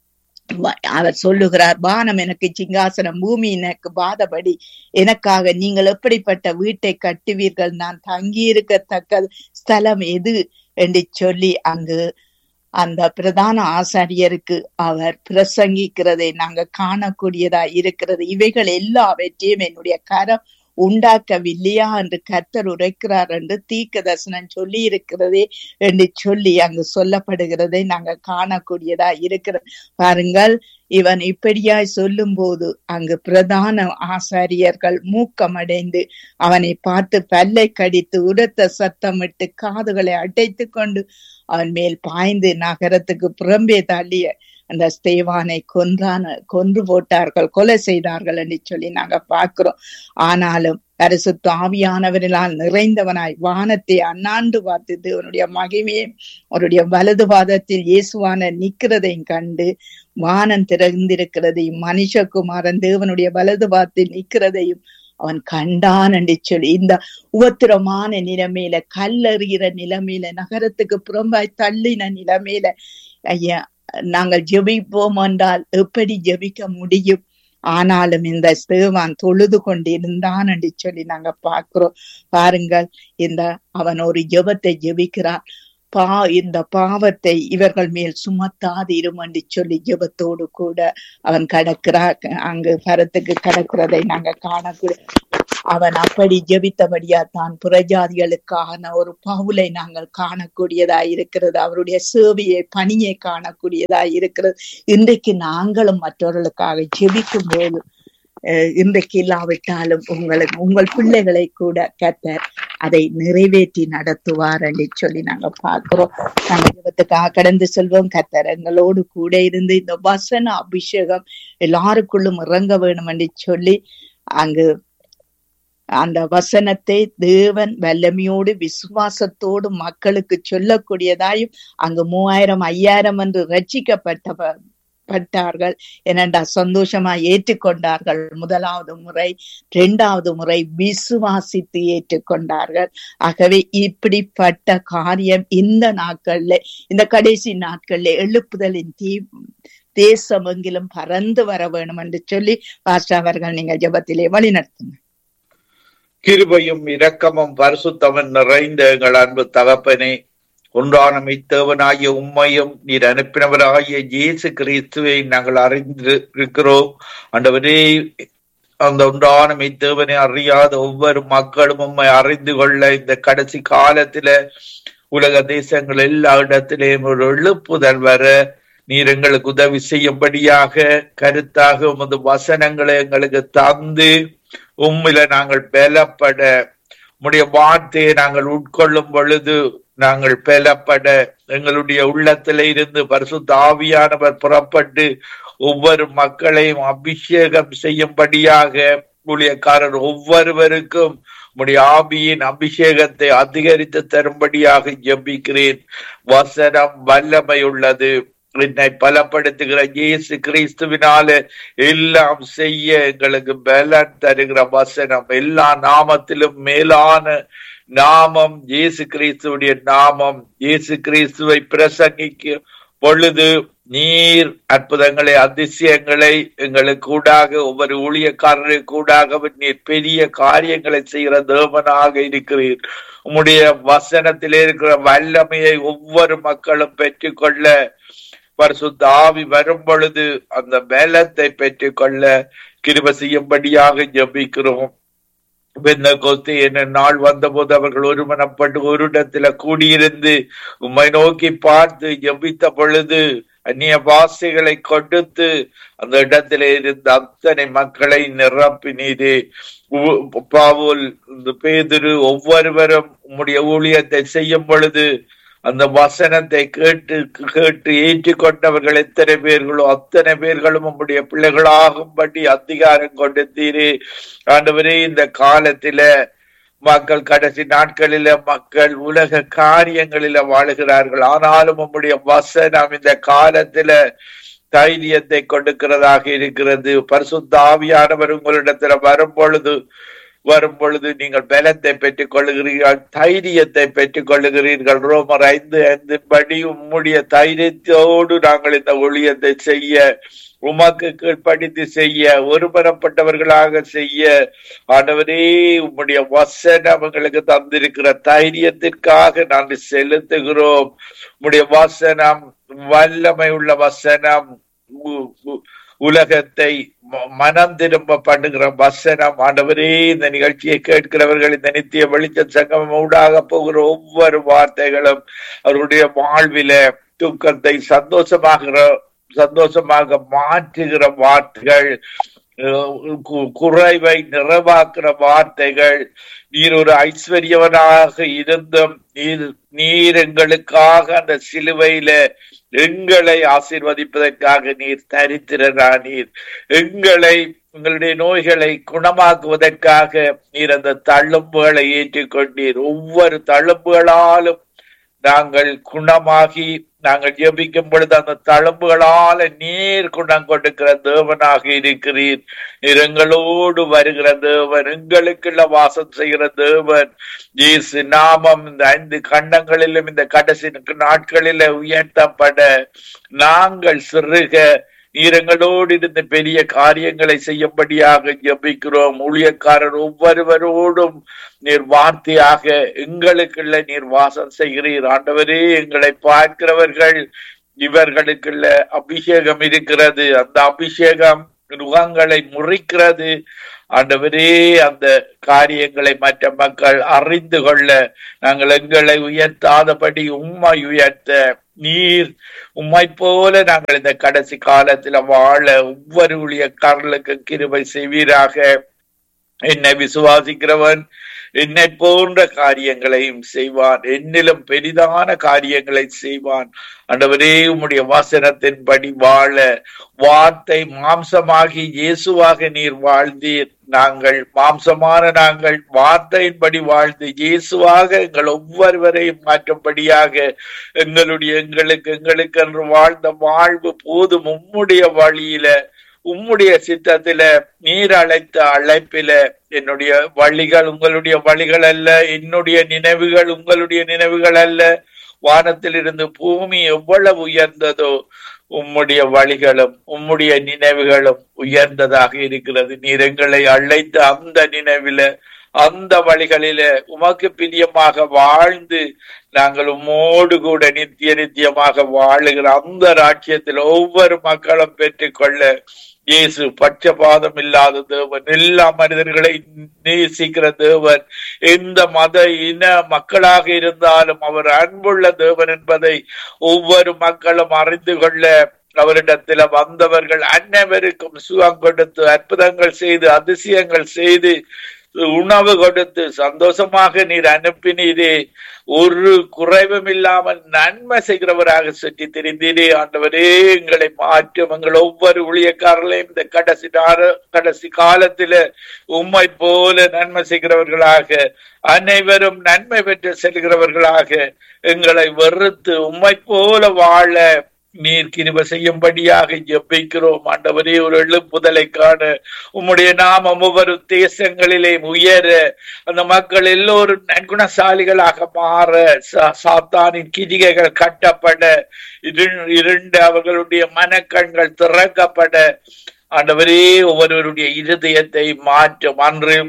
அவர் சொல்லுகிறார் வானம் எனக்கு சிங்காசனம் பூமி எனக்கு பாதபடி எனக்காக நீங்கள் எப்படிப்பட்ட வீட்டை கட்டுவீர்கள் நான் தங்கியிருக்கத்தக்க ஸ்தலம் எது என்று சொல்லி அங்கு அந்த பிரதான ஆசாரியருக்கு அவர் பிரசங்கிக்கிறதை நாங்க காணக்கூடியதா இருக்கிறது இவைகள் எல்லாவற்றையும் என்னுடைய கரம் உண்டாக்கவில்லையா என்று கர்த்தர் உரைக்கிறார் என்று தீக்க தரிசனம் சொல்லி இருக்கிறதே என்று சொல்லி அங்கு சொல்லப்படுகிறதை நாங்க காணக்கூடியதா இருக்கிறது பாருங்கள் இவன் இப்படியாய் சொல்லும் போது அங்கு பிரதான ஆசாரியர்கள் மூக்கமடைந்து அவனை பார்த்து பல்லை கடித்து உரத்த சத்தமிட்டு காதுகளை அடைத்து கொண்டு அவன் மேல் பாய்ந்து நகரத்துக்கு புறம்பே தள்ளிய அந்த ஸ்தேவானை கொன்றான கொன்று போட்டார்கள் கொலை செய்தார்கள் என்று சொல்லி நாங்க பார்க்கிறோம் ஆனாலும் பரிசுத்த ஆவியானவர்களால் நிறைந்தவனாய் வானத்தை அண்ணாண்டு பார்த்து தேவனுடைய மகிமையை அவருடைய வலது பாதத்தில் இயேசுவான நிக்கிறதையும் கண்டு வானம் திறந்திருக்கிறதையும் மனுஷகுமாரன் தேவனுடைய வலது பாதத்தில் நிக்கிறதையும் அவன் கண்டான் என்று சொல்லி இந்த உபத்திரமான நிலைமையில கல்லறிகிற நிலைமையில நகரத்துக்கு புறம்பாய் தள்ளின நிலைமையில ஐயா நாங்கள் ஜெபிப்போம் என்றால் எப்படி ஜெபிக்க முடியும் ஆனாலும் இந்த சேவான் தொழுது கொண்டிருந்தான் என்று சொல்லி நாங்க பார்க்கிறோம் பாருங்கள் இந்த அவன் ஒரு ஜெபத்தை ஜெபிக்கிறான் பா இந்த பாவத்தை இவர்கள் மேல் சுமத்தாது இருமண்டி சொல்லி ஜெபத்தோடு கூட அவன் கடக்கிறா அங்கு பரத்துக்கு கடக்கிறதை நாங்க காணக்கூடிய அவன் அப்படி ஜெபித்தபடியா தான் புறஜாதிகளுக்கான ஒரு பவுலை நாங்கள் காணக்கூடியதா இருக்கிறது அவருடைய சேவையை பணியை காணக்கூடியதா இருக்கிறது இன்றைக்கு நாங்களும் மற்றவர்களுக்காக ஜெபிக்கும் போது இன்றைக்கு இல்லாவிட்டாலும் உங்களுக்கு உங்கள் பிள்ளைகளை கூட கத்தர் அதை நிறைவேற்றி நடத்துவார் என்று சொல்லி நாங்க பார்க்கிறோம் நாங்க ஜபத்துக்காக கடந்து செல்வோம் கத்தர் எங்களோடு கூட இருந்து இந்த வசன அபிஷேகம் எல்லாருக்குள்ளும் இறங்க வேணும் என்று சொல்லி அங்கு அந்த வசனத்தை தேவன் வல்லமையோடு விசுவாசத்தோடு மக்களுக்கு சொல்லக்கூடியதாயும் அங்கு மூவாயிரம் ஐயாயிரம் என்று ரட்சிக்கப்பட்ட பட்டார்கள் என்னண்டா சந்தோஷமா ஏற்றுக்கொண்டார்கள் முதலாவது முறை இரண்டாவது முறை விசுவாசித்து ஏற்றுக்கொண்டார்கள் ஆகவே இப்படிப்பட்ட காரியம் இந்த நாட்கள்ல இந்த கடைசி நாட்கள்ல எழுப்புதலின் தீ தேசம் எங்கிலும் பறந்து வர வேணும் என்று சொல்லி பாஸ்டர் அவர்கள் நீங்க ஜபத்திலே வழி நடத்துங்க கிருபையும் இரக்கமும் பரிசுத்தமும் நிறைந்த எங்கள் அன்பு தகப்பனே ஒன்றான மெய்த்தேவனாகிய உண்மையும் நீர் அனுப்பினவராகிய இயேசு கிறிஸ்துவை நாங்கள் அறிந்திருக்கிறோம் ஆண்டவரே அந்த ஒன்றான மெய்த்தேவனை அறியாத ஒவ்வொரு மக்களும் உண்மை அறிந்து கொள்ள இந்த கடைசி காலத்தில உலக தேசங்கள் எல்லா இடத்திலேயும் ஒரு எழுப்புதல் வர நீர் எங்களுக்கு உதவி செய்யும்படியாக கருத்தாக உமது வசனங்களை எங்களுக்கு தந்து உம்மில நாங்கள் பலப்பட உம்முடைய வார்த்தையை நாங்கள் உட்கொள்ளும் பொழுது நாங்கள் பலப்பட எங்களுடைய உள்ளத்தில இருந்து பரிசுத்த ஆவியானவர் புறப்பட்டு ஒவ்வொரு மக்களையும் அபிஷேகம் செய்யும்படியாக ஊழியக்காரர் ஒவ்வொருவருக்கும் உடைய ஆவியின் அபிஷேகத்தை அதிகரித்து தரும்படியாக ஜெபிக்கிறேன் வசனம் வல்லமை உள்ளது என்னை பலப்படுத்துகிற இயேசு கிறிஸ்துவினால எல்லாம் செய்ய எங்களுக்கு பலன் தருகிற வசனம் எல்லா நாமத்திலும் மேலான நாமம் இயேசு கிறிஸ்துவுடைய நாமம் இயேசு கிறிஸ்துவை பிரசங்கிக்க பொழுது நீர் அற்புதங்களை அதிசயங்களை எங்களுக்கு கூடாக ஒவ்வொரு ஊழியக்காரரை கூடாக நீர் பெரிய காரியங்களை செய்கிற தேவனாக இருக்கிறீர் உம்முடைய வசனத்திலே இருக்கிற வல்லமையை ஒவ்வொரு மக்களும் பெற்றுக்கொள்ள பரிசுத்த ஆவி வரும் பொழுது அந்த மேலத்தை பெற்றுக்கொள்ள கிருப செய்யும்படியாக ஜபிக்கிறோம் வெந்த கொத்து என்ன நாள் வந்தபோது அவர்கள் ஒருமனப்பட்டு ஒரு இடத்துல கூடியிருந்து உம்மை நோக்கி பார்த்து ஜபித்த பொழுது அந்நிய வாசிகளை கொடுத்து அந்த இடத்திலே இருந்த அத்தனை மக்களை நிரப்பினீரே பாவூல் பேதுரு ஒவ்வொருவரும் உம்முடைய ஊழியத்தை செய்யும் பொழுது அந்த வசனத்தை கேட்டு கேட்டு ஏற்றுக்கொண்டவர்கள் எத்தனை பேர்களோ அத்தனை பேர்களும் உம்முடைய பிள்ளைகளாகும்படி அதிகாரம் கொடுத்தீரு ஆண்டவரே இந்த காலத்தில மக்கள் கடைசி நாட்களில மக்கள் உலக காரியங்களில வாழுகிறார்கள் ஆனாலும் உம்முடைய வசனம் இந்த காலத்தில தைரியத்தை கொடுக்கிறதாக இருக்கிறது பரிசுத்த ஆவியானவர் உங்களிடத்துல வரும் பொழுது வரும் பொழுது நீங்கள் பலத்தை பெற்றுக் கொள்ளுகிறீர்கள் தைரியத்தை பெற்றுக் கொள்ளுகிறீர்கள் ரோமர் ஐந்து ஐந்து படி உம்முடைய தைரியத்தோடு நாங்கள் இந்த ஒளியத்தை செய்ய உமக்கு கீழ்ப்படித்து செய்ய ஒருமனப்பட்டவர்களாக செய்ய ஆண்டவரே உம்முடைய வசனம் அவங்களுக்கு தந்திருக்கிற தைரியத்திற்காக நாங்கள் செலுத்துகிறோம் உம்முடைய வசனம் வல்லமை உள்ள வசனம் உ- உ- உலகத்தை ம- மனம் திரும்ப பண்ணுகிற வசனம் ஆண்டவரே இந்த நிகழ்ச்சியை கேட்கிறவர்கள் இந்த நித்திய வெளிச்ச சங்கமம் ஊடாக போகிற ஒவ்வொரு வார்த்தைகளும் அவருடைய வாழ்வில துக்கத்தை சந்தோஷமாகிற சந்தோஷமாக மாற்றுகிற வார்த்தைகள் அஹ் கு- குறைவை நிறைவாக்குற வார்த்தைகள் நீர் ஒரு ஐஸ்வர்யவனாக இருந்தும் நீர் நீர் எங்களுக்காக அந்த சிலுவையில எங்களை ஆசீர்வதிப்பதற்காக நீர் தரித்திரனா நீர் எங்களை உங்களுடைய நோய்களை குணமாக்குவதற்காக நீர் அந்த தழும்புகளை ஏற்றுக்கொண்டீர் ஒவ்வொரு தழும்புகளாலும் நாங்கள் குணமாகி நாங்கள் ஜெபிக்கும் பொழுது அந்த தழும்புகளால நீர் குணம் கொடுக்கிற தேவனாக இருக்கிறீர் நீர் எங்களோடு வருகிற தேவன் எங்களுக்குள்ள வாசம் செய்கிற தேவன் இயேசு நாமம் இந்த ஐந்து கண்டங்களிலும் இந்த கடைசி நாட்களில உயர்த்தப்பட நாங்கள் சிறுக நீர் எங்களோடு இருந்து பெரிய காரியங்களை செய்யும்படியாக ஜெபிக்கிறோம் ஊழியக்காரர் ஒவ்வொருவரோடும் நீர் வார்த்தையாக எங்களுக்குள்ள நீர் வாசம் செய்கிறீர் ஆண்டவரே எங்களை பார்க்கிறவர்கள் இவர்களுக்குள்ள அபிஷேகம் இருக்கிறது அந்த அபிஷேகம் நுகங்களை முறிக்கிறது ஆண்டவரே அந்த காரியங்களை மற்ற மக்கள் அறிந்து கொள்ள நாங்கள் எங்களை உயர்த்தாதபடி உம்மை உயர்த்த நீர் உம்மை போல நாங்கள் இந்த கடைசி காலத்துல வாழ ஒவ்வொரு ஊழியக்காரர்களுக்கு கிருபை செய்வீராக என்னை விசுவாசிக்கிறவன் என்னை போன்ற காரியங்களையும் செய்வான் என்னிலும் பெரிதான காரியங்களை செய்வான் ஆண்டவரே உம்முடைய வாசனத்தின்படி வாழ வார்த்தை மாம்சமாகி இயேசுவாக நீர் வாழ்ந்தீர் நாங்கள் மாம்சமான நாங்கள் வார்த்தையின்படி வாழ்ந்து இயேசுவாக எங்கள் ஒவ்வொருவரையும் மாற்றும்படியாக எங்களுடைய எங்களுக்கு எங்களுக்கு என்று வாழ்ந்த வாழ்வு போதும் உம்முடைய வழியில உம்முடைய சித்தத்தில நீர் அழைத்த அழைப்பில என்னுடைய வழிகள் உங்களுடைய வழிகள் அல்ல என்னுடைய நினைவுகள் உங்களுடைய நினைவுகள் அல்ல வானத்தில் இருந்து பூமி எவ்வளவு உயர்ந்ததோ உம்முடைய வழிகளும் உம்முடைய நினைவுகளும் உயர்ந்ததாக இருக்கிறது நீர் எங்களை அழைத்த அந்த நினைவில அந்த வழிகளில உமக்கு பிரியமாக வாழ்ந்து நாங்கள் உம்மோடு கூட நித்திய நித்தியமாக வாழுகிற அந்த ராட்சியத்தில் ஒவ்வொரு மக்களும் பெற்றுக்கொள்ள இயேசு பட்சபாதம் இல்லாத தேவன் எல்லா மனிதர்களை நேசிக்கிற தேவன் எந்த மத இன மக்களாக இருந்தாலும் அவர் அன்புள்ள தேவன் என்பதை ஒவ்வொரு மக்களும் அறிந்து கொள்ள அவரிடத்துல வந்தவர்கள் அனைவருக்கும் சுகம் கொடுத்து அற்புதங்கள் செய்து அதிசயங்கள் செய்து உணவு கொடுத்து சந்தோஷமாக நீர் அனுப்பினீரே ஒரு குறைவும் இல்லாமல் நன்மை செய்கிறவராக சுற்றி திரிந்தீரே ஆண்டவரே எங்களை மாற்றும் எங்கள் ஒவ்வொரு ஊழியக்காரர்களையும் இந்த கடைசி நார கடைசி காலத்தில உம்மை போல நன்மை செய்கிறவர்களாக அனைவரும் நன்மை பெற்று செல்கிறவர்களாக எங்களை வெறுத்து உம்மை போல வாழ நீர் கிருப செய்யும்படியாக ஜெபிக்கிறோம் ஆண்டவரே ஒரு எழுப்புதலை காண உம்முடைய நாமம் ஒவ்வொரு தேசங்களிலே உயர அந்த மக்கள் எல்லோரும் நற்குணசாலிகளாக மாற சா- சாத்தானின் கிரிகைகள் கட்டப்பட இரு- இருண்ட அவர்களுடைய மனக்கண்கள் திறக்கப்பட ஆண்டவரே ஒவ்வொருவருடைய இருதயத்தை மாற்றும் அன்று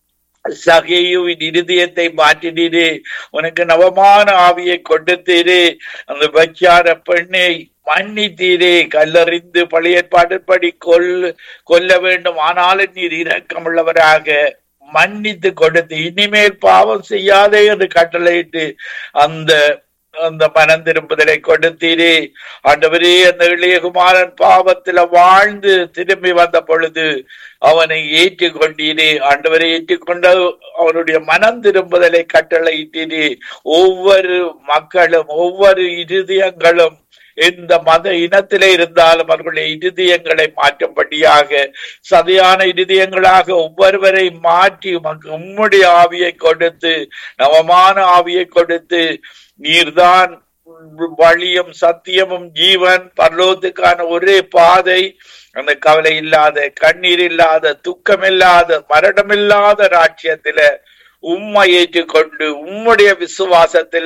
சகையுவின் இருதயத்தை மாற்றினீரே உனக்கு நவமான ஆவியை கொடுத்தீரே அந்த பச்சார பெண்ணை மன்னித்தீரே கல்லறிந்து பழைய பாடுபடி கொல் கொல்ல வேண்டும் ஆனாலும் நீர் இரக்கமுள்ளவராக மன்னித்து கொடுத்து இனிமேல் பாவம் செய்யாதே என்று கட்டளையிட்டு அந்த அந்த மனம் திரும்புதலை கொடுத்தீரே ஆண்டவரே அந்த இளையகுமாரன் பாவத்துல வாழ்ந்து திரும்பி வந்த பொழுது அவனை ஏற்றுக் கொண்டீரே ஆண்டவரை ஏற்றுக்கொண்ட அவனுடைய மனம் திரும்புதலை கட்டளையிட்டீரே ஒவ்வொரு மக்களும் ஒவ்வொரு இருதயங்களும் எந்த மத இனத்திலே இருந்தாலும் அவர்களுடைய இருதயங்களை மாற்றும்படியாக சதையான இருதயங்களாக ஒவ்வொருவரை மாற்றி உமக்கு உம்முடைய ஆவியை கொடுத்து நவமான ஆவியை கொடுத்து நீர்தான் வழியும் சத்தியமும் ஜீவன் பரலோகத்துக்கான ஒரே பாதை அந்த கவலை இல்லாத கண்ணீர் இல்லாத துக்கம் இல்லாத மரணம் இல்லாத ராட்சியத்தில உம்மை ஏற்றுக்கொண்டு உம்முடைய விசுவாசத்தில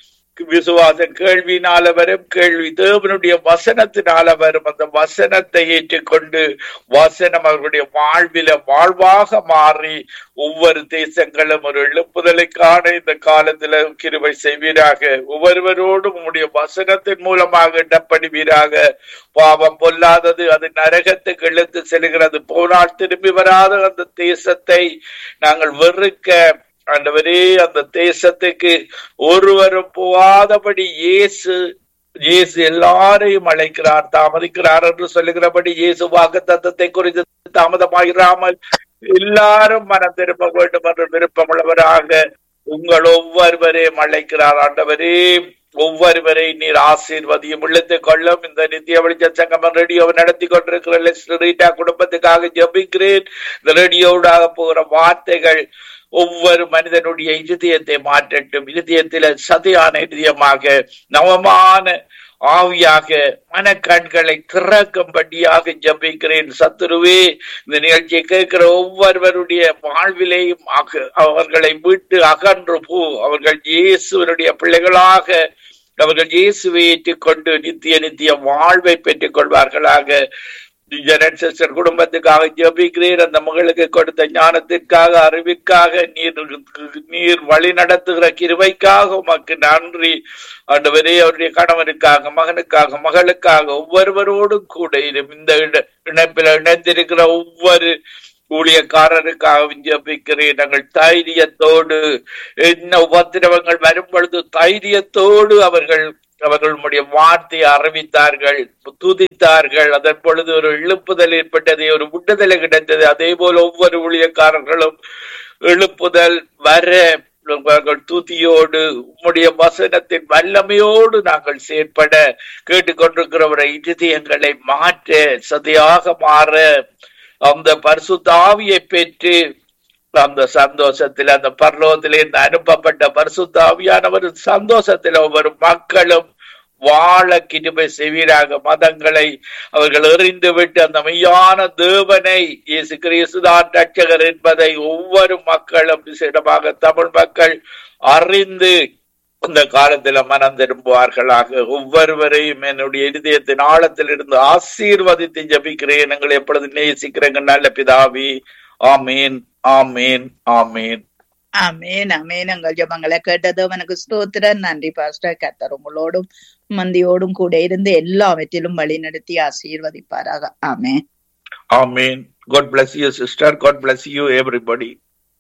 விசுவாசம் கேள்வினால வரும் கேள்வி தேவனுடைய வசனத்தினால வரும் அந்த வசனத்தை ஏற்றுக்கொண்டு வசனம் அவர்களுடைய வாழ்வில வாழ்வாக மாறி ஒவ்வொரு தேசங்களும் ஒரு எழுப்புதலைக்கான இந்த காலத்துல கிருபை செய்வீராக ஒவ்வொருவரோடும் உங்களுடைய வசனத்தின் மூலமாக இடப்படுவீராக பாவம் பொல்லாதது அது நரகத்துக்கு இழுத்து செல்கிறது போனால் திரும்பி வராத அந்த தேசத்தை நாங்கள் வெறுக்க ஆண்டவரே அந்த தேசத்துக்கு ஒருவரும் போகாதபடி இயேசு இயேசு எல்லாரையும் அழைக்கிறார் தாமதிக்கிறார் என்று சொல்லுகிறபடி இயேசு வாக்கு தத்தத்தை குறித்து தாமதமாகிறாமல் எல்லாரும் மனம் திரும்ப வேண்டும் என்று விருப்பமுள்ளவராக உங்கள் ஒவ்வொருவரையும் அழைக்கிறார் ஆண்டவரே ஒவ்வொருவரை நீர் ஆசீர்வதியும் இழுத்துக் கொள்ளும் இந்த நித்திய வெளிச்ச சங்கமம் ரேடியோவை நடத்தி கொண்டிருக்கிற லெஸ்டர் ரீட்டா குடும்பத்துக்காக ஜபிக்கிறேன் இந்த ரேடியோடாக போகிற வார்த்தைகள் ஒவ்வொரு மனிதனுடைய இருதயத்தை மாற்றட்டும் இருதயத்தில சதையான இருதயமாக நவமான ஆவியாக மனக்கண்களை திறக்கும்படியாக ஜபிக்கிறேன் சத்துருவே இந்த நிகழ்ச்சியை கேட்கிற ஒவ்வொருவருடைய வாழ்விலேயும் அக- அவர்களை விட்டு அகன்று போ அவர்கள் இயேசுவனுடைய பிள்ளைகளாக அவர்கள் இயேசுவை ஏற்றுக்கொண்டு நித்திய நித்திய வாழ்வை பெற்றுக் கொள்வார்களாக ஜெனட் சிஸ்டர் குடும்பத்துக்காக ஜெபிக்கிறீர் அந்த மகளுக்கு கொடுத்த ஞானத்திற்காக அறிவிற்காக நீர் நீர் வழி நடத்துகிற கிருபைக்காக உமக்கு நன்றி ஆண்டவரே அவருடைய கணவனுக்காக மகனுக்காக மகளுக்காக ஒவ்வொருவரோடும் கூட இரு- இந்த இட- இணைப்பில் இணைந்திருக்கிற ஒவ்வொரு ஊழியக்காரருக்காகவும் ஜெபிக்கிறேன் நாங்கள் தைரியத்தோடு என்ன உபத்திரவங்கள் வரும் பொழுது தைரியத்தோடு அவர்கள் அவர்களுடைய வார்த்தையை அறிவித்தார்கள் துதித்தார்கள் அதன் பொழுது ஒரு இழுப்புதல் ஏற்பட்டது ஒரு விடுதலை கிடைத்தது அதே போல ஒவ்வொரு ஊழியக்காரர்களும் எழுப்புதல் வர அவர்கள் துதியோடு உம்முடைய வசனத்தின் வல்லமையோடு நாங்கள் செயற்பட கேட்டுக்கொண்டிருக்கிறவரை இருதயங்களை மாற்ற சதையாக மாற அந்த பரிசுத்த ஆவியை பெற்று அந்த சந்தோஷத்தில் அந்த பரலோகத்திலே இருந்து அனுப்பப்பட்ட பரிசுத்த ஆவியானவர் சந்தோஷத்தில் ஒவ்வொரு மக்களும் வாழ கிருபை செய்வீராக மதங்களை அவர்கள் எறிந்து விட்டு அந்த மெய்யான தேவனை இயேசு கிறிஸ்துதான் ரட்சகர் என்பதை ஒவ்வொரு மக்களும் விசேடமாக தமிழ் மக்கள் அறிந்து இந்த காலத்துல மனம் திரும்புவார்களாக ஒவ்வொருவரையும் என்னுடைய இருதயத்தின் ஆழத்தில் இருந்து ஆசீர்வதித்து ஜபிக்கிறேன் எங்களை எப்பொழுது நேசிக்கிறேங்க நல்ல பிதாவி ஆமீன் ஆமீன் ஆமீன் அமேன் அமேன் எங்கள் ஜபங்களை கேட்டது அவனுக்கு ஸ்தோத்திரம் நன்றி பாஸ்டர் கத்தர் உங்களோடும் மந்தியோடும் கூட இருந்து எல்லாவற்றிலும் வழி நடத்தி ஆசீர்வதிப்பாராக ஆமேன் ஆமீன் God bless you sister God bless you everybody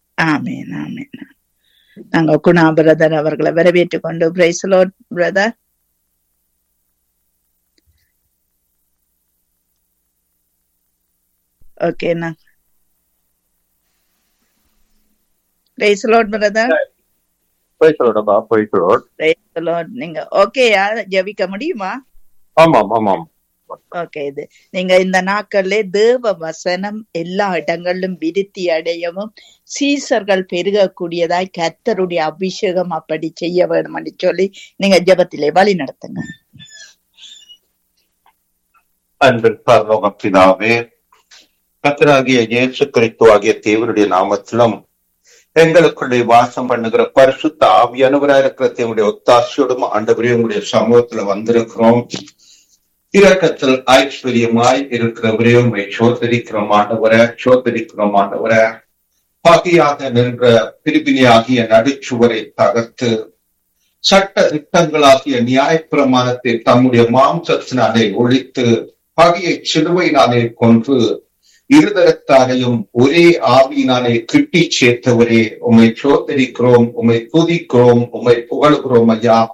amen amen நாங்க குணா பிரதர் அவர்களை வரவேற்றுக் கொண்டு பிரைஸ்லோ பிரதர் ஓகேண்ணா பிரைஸ்லோட் பிரதர் போய்க்கிறோடப்பா போய்க்கிறோம் பிரைஸ்லோட் நீங்க ஓகேயா ஜெபிக்க முடியுமா ஆமாம் ஆமாம் ஓகே இது நீங்க இந்த நாட்கள்ல தேவ வசனம் எல்லா இடங்களிலும் விருத்தி அடையவும் சீசர்கள் பெருகக்கூடியதாய் கர்த்தருடைய அபிஷேகம் அப்படி செய்ய வேண்டும் என்று சொல்லி நீங்க ஜெபத்திலே வழி நடத்துங்க அன்பின் பரலோக பிதாவே கத்தராகிய இயேசு கிறிஸ்து ஆகிய தேவனுடைய நாமத்திலும் எங்களுக்குள்ளே வாசம் பண்ணுகிற பரிசுத்த ஆவியானவராக இருக்கிற தேவனுடைய ஒத்தாசையோடும் ஆண்டவரே உங்களுடைய சமூகத்துல வந்திருக்கிறோம் இரக்கத்தில் ஐஸ்வர்யமாய் இருக்கிறவரே உண்மை சோதரிக்கிறோம் ஆண்டவரை சோதரிக்கிறோம் ஆண்டவரை பகையாக நின்ற பிரிபினியாகிய நடுச்சுவரை தகர்த்து சட்ட திட்டங்களாகிய நியாயப்பிரமாணத்தை தம்முடைய மாம்சத்தினாலே ஒழித்து பகையை சிலுவையினாலே கொன்று இருதரத்தாரையும் ஒரே ஆவியினாலே கிட்டி சேர்த்தவரே உம்மை சோதரிக்கிறோம் உம்மை துதிக்கிறோம் உம்மை புகழுகிறோம் ஐயா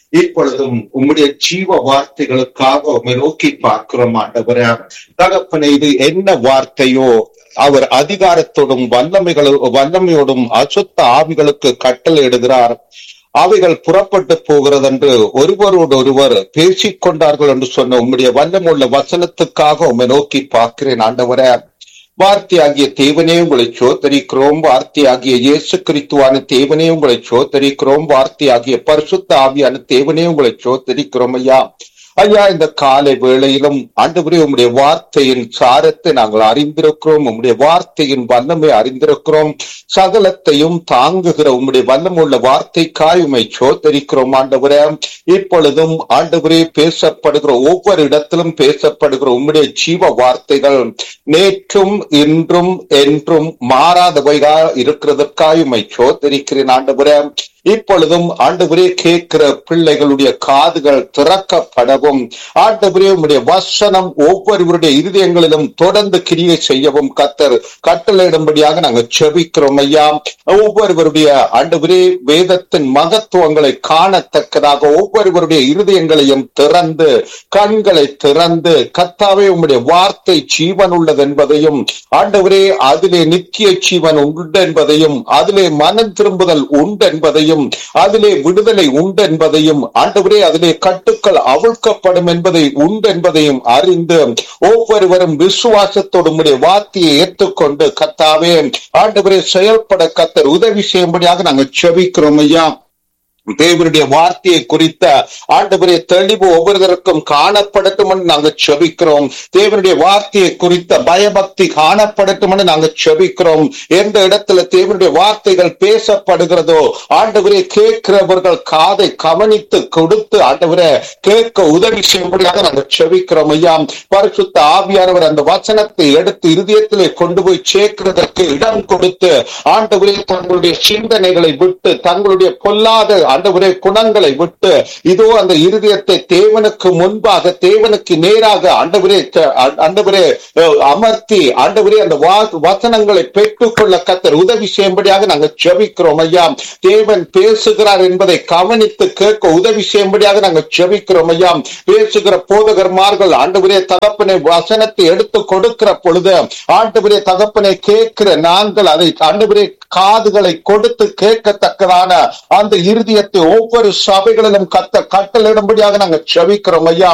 இப்பொழுதும் உம்முடைய ஜீவ வார்த்தைகளுக்காக உம்மை நோக்கி பார்க்கிறோம் ஆண்டவரே தகப்பனே இது என்ன வார்த்தையோ அவர் அதிகாரத்தோடும் வல்லமைகளும் வல்லமையோடும் அசுத்த ஆவிகளுக்கு கட்டளை இடுகிறார் அவைகள் புறப்பட்டு போகிறது என்று ஒருவரோடு ஒருவர் பேசிக் கொண்டார்கள் என்று சொன்ன உம்முடைய வல்லமுள்ள வசனத்துக்காக உம்மை நோக்கி பார்க்கிறேன் ஆண்டவரே வார்த்தையாகிய தேவனே உங்களை சோத்தரிக்கிறோம் வார்த்தையாகிய இயேசு கிறிஸ்துவான தேவனே உங்களை சோத்தரிக்கிறோம் வார்த்தையாகிய பரிசுத்த ஆவியான தேவனே உங்களை சோத்தரிக்கிறோம் ஐயா ஐயா இந்த காலை வேளையிலும் ஆண்டவரே உம்முடைய வார்த்தையின் சாரத்தை நாங்கள் அறிந்திருக்கிறோம் உம்முடைய வார்த்தையின் வல்லமை அறிந்திருக்கிறோம் சகலத்தையும் தாங்குகிற உம்முடைய வல்லமுள்ள வார்த்தைக்காய் உம்மை சோத்தரிக்கிறோம் ஆண்டவரே இப்பொழுதும் ஆண்டவரே பேசப்படுகிற ஒவ்வொரு இடத்திலும் பேசப்படுகிற உம்முடைய ஜீவ வார்த்தைகள் நேற்றும் இன்றும் என்றும் மாறாதவைகா இருக்கிறதற்காய் உம்மை சோத்தரிக்கிறேன் ஆண்டவரே இப்பொழுதும் ஆண்டவரே கேட்கிற பிள்ளைகளுடைய காதுகள் திறக்கப்படவும் ஆண்டவரே உம்முடைய வசனம் ஒவ்வொருவருடைய இருதயங்களிலும் தொடர்ந்து கிரியை செய்யவும் கத்தர் கட்டளையிடும்படியாக நாங்கள் செபிக்கிறோம் ஐயா ஒவ்வொருவருடைய ஆண்டவரே வேதத்தின் மகத்துவங்களை காணத்தக்கதாக ஒவ்வொருவருடைய இருதயங்களையும் திறந்து கண்களை திறந்து கத்தாவே உம்முடைய வார்த்தை ஜீவன் உள்ளது என்பதையும் ஆண்டவரே அதிலே நித்திய ஜீவன் உண்டு என்பதையும் அதிலே மனம் திரும்புதல் உண்டு என்பதையும் அதிலே விடுதலை உண்டு என்பதையும் ஆண்டவரே அதிலே கட்டுக்கள் அவிழ்க்கப்படும் என்பதை உண்டு என்பதையும் அறிந்து ஒவ்வொருவரும் விசுவாசத்தோடு உடைய வார்த்தையை ஏற்றுக்கொண்டு கத்தாவே ஆண்டவரே செயல்பட கத்தர் உதவி செய்யும்படியாக நாங்கள் செபிக்கிறோம் ஐயா தேவனுடைய வார்த்தையை குறித்த ஆண்டவரே தெளிவு ஒவ்வொருவருக்கும் காணப்படட்டும் என்று நாங்கள் செபிக்கிறோம் தேவனுடைய வார்த்தையை குறித்த பயபக்தி காணப்படட்டும் என்று நாங்கள் செபிக்கிறோம் எந்த இடத்துல தேவனுடைய வார்த்தைகள் பேசப்படுகிறதோ ஆண்டவரே கேட்கிறவர்கள் காதை கவனித்து கொடுத்து ஆண்டவரே கேட்க உதவி செய்யும்படியாக நாங்கள் செபிக்கிறோம் ஐயா பரிசுத்த ஆவியானவர் அந்த வசனத்தை எடுத்து இருதயத்திலே கொண்டு போய் சேர்க்கிறதற்கு இடம் கொடுத்து ஆண்டவரே தங்களுடைய சிந்தனைகளை விட்டு தங்களுடைய பொல்லாத ஆண்டவரே குணங்களை விட்டு இதோ அந்த இருதயத்தை தேவனுக்கு முன்பாக தேவனுக்கு நேராக ஆண்டவரே ஆண்டவரே அமர்த்தி ஆண்டவரே அந்த வசனங்களை பெற்றுக்கொள்ள கத்தர் உதவி செய்யும்படியாக நாங்கள் செபிக்கிறோம் ஐயா தேவன் பேசுகிறார் என்பதை கவனித்து கேட்க உதவி செய்யும்படியாக நாங்கள் செபிக்கிறோம் ஐயா பேசுகிற போதகர்மார்கள் ஆண்டவரே தகப்பனை வசனத்தை எடுத்து கொடுக்கிற பொழுது ஆண்டவரே தகப்பனை கேட்கிற நாங்கள் அதை ஆண்டவரே காதுகளை கொடுத்து கேட்கத்தக்கதான அந்த இருதயத்தை ஒவ்வொரு சபைகளிலும் கத்த கட்டளிடும்படியாக நாங்கள் செவிக்கிறோம் ஐயா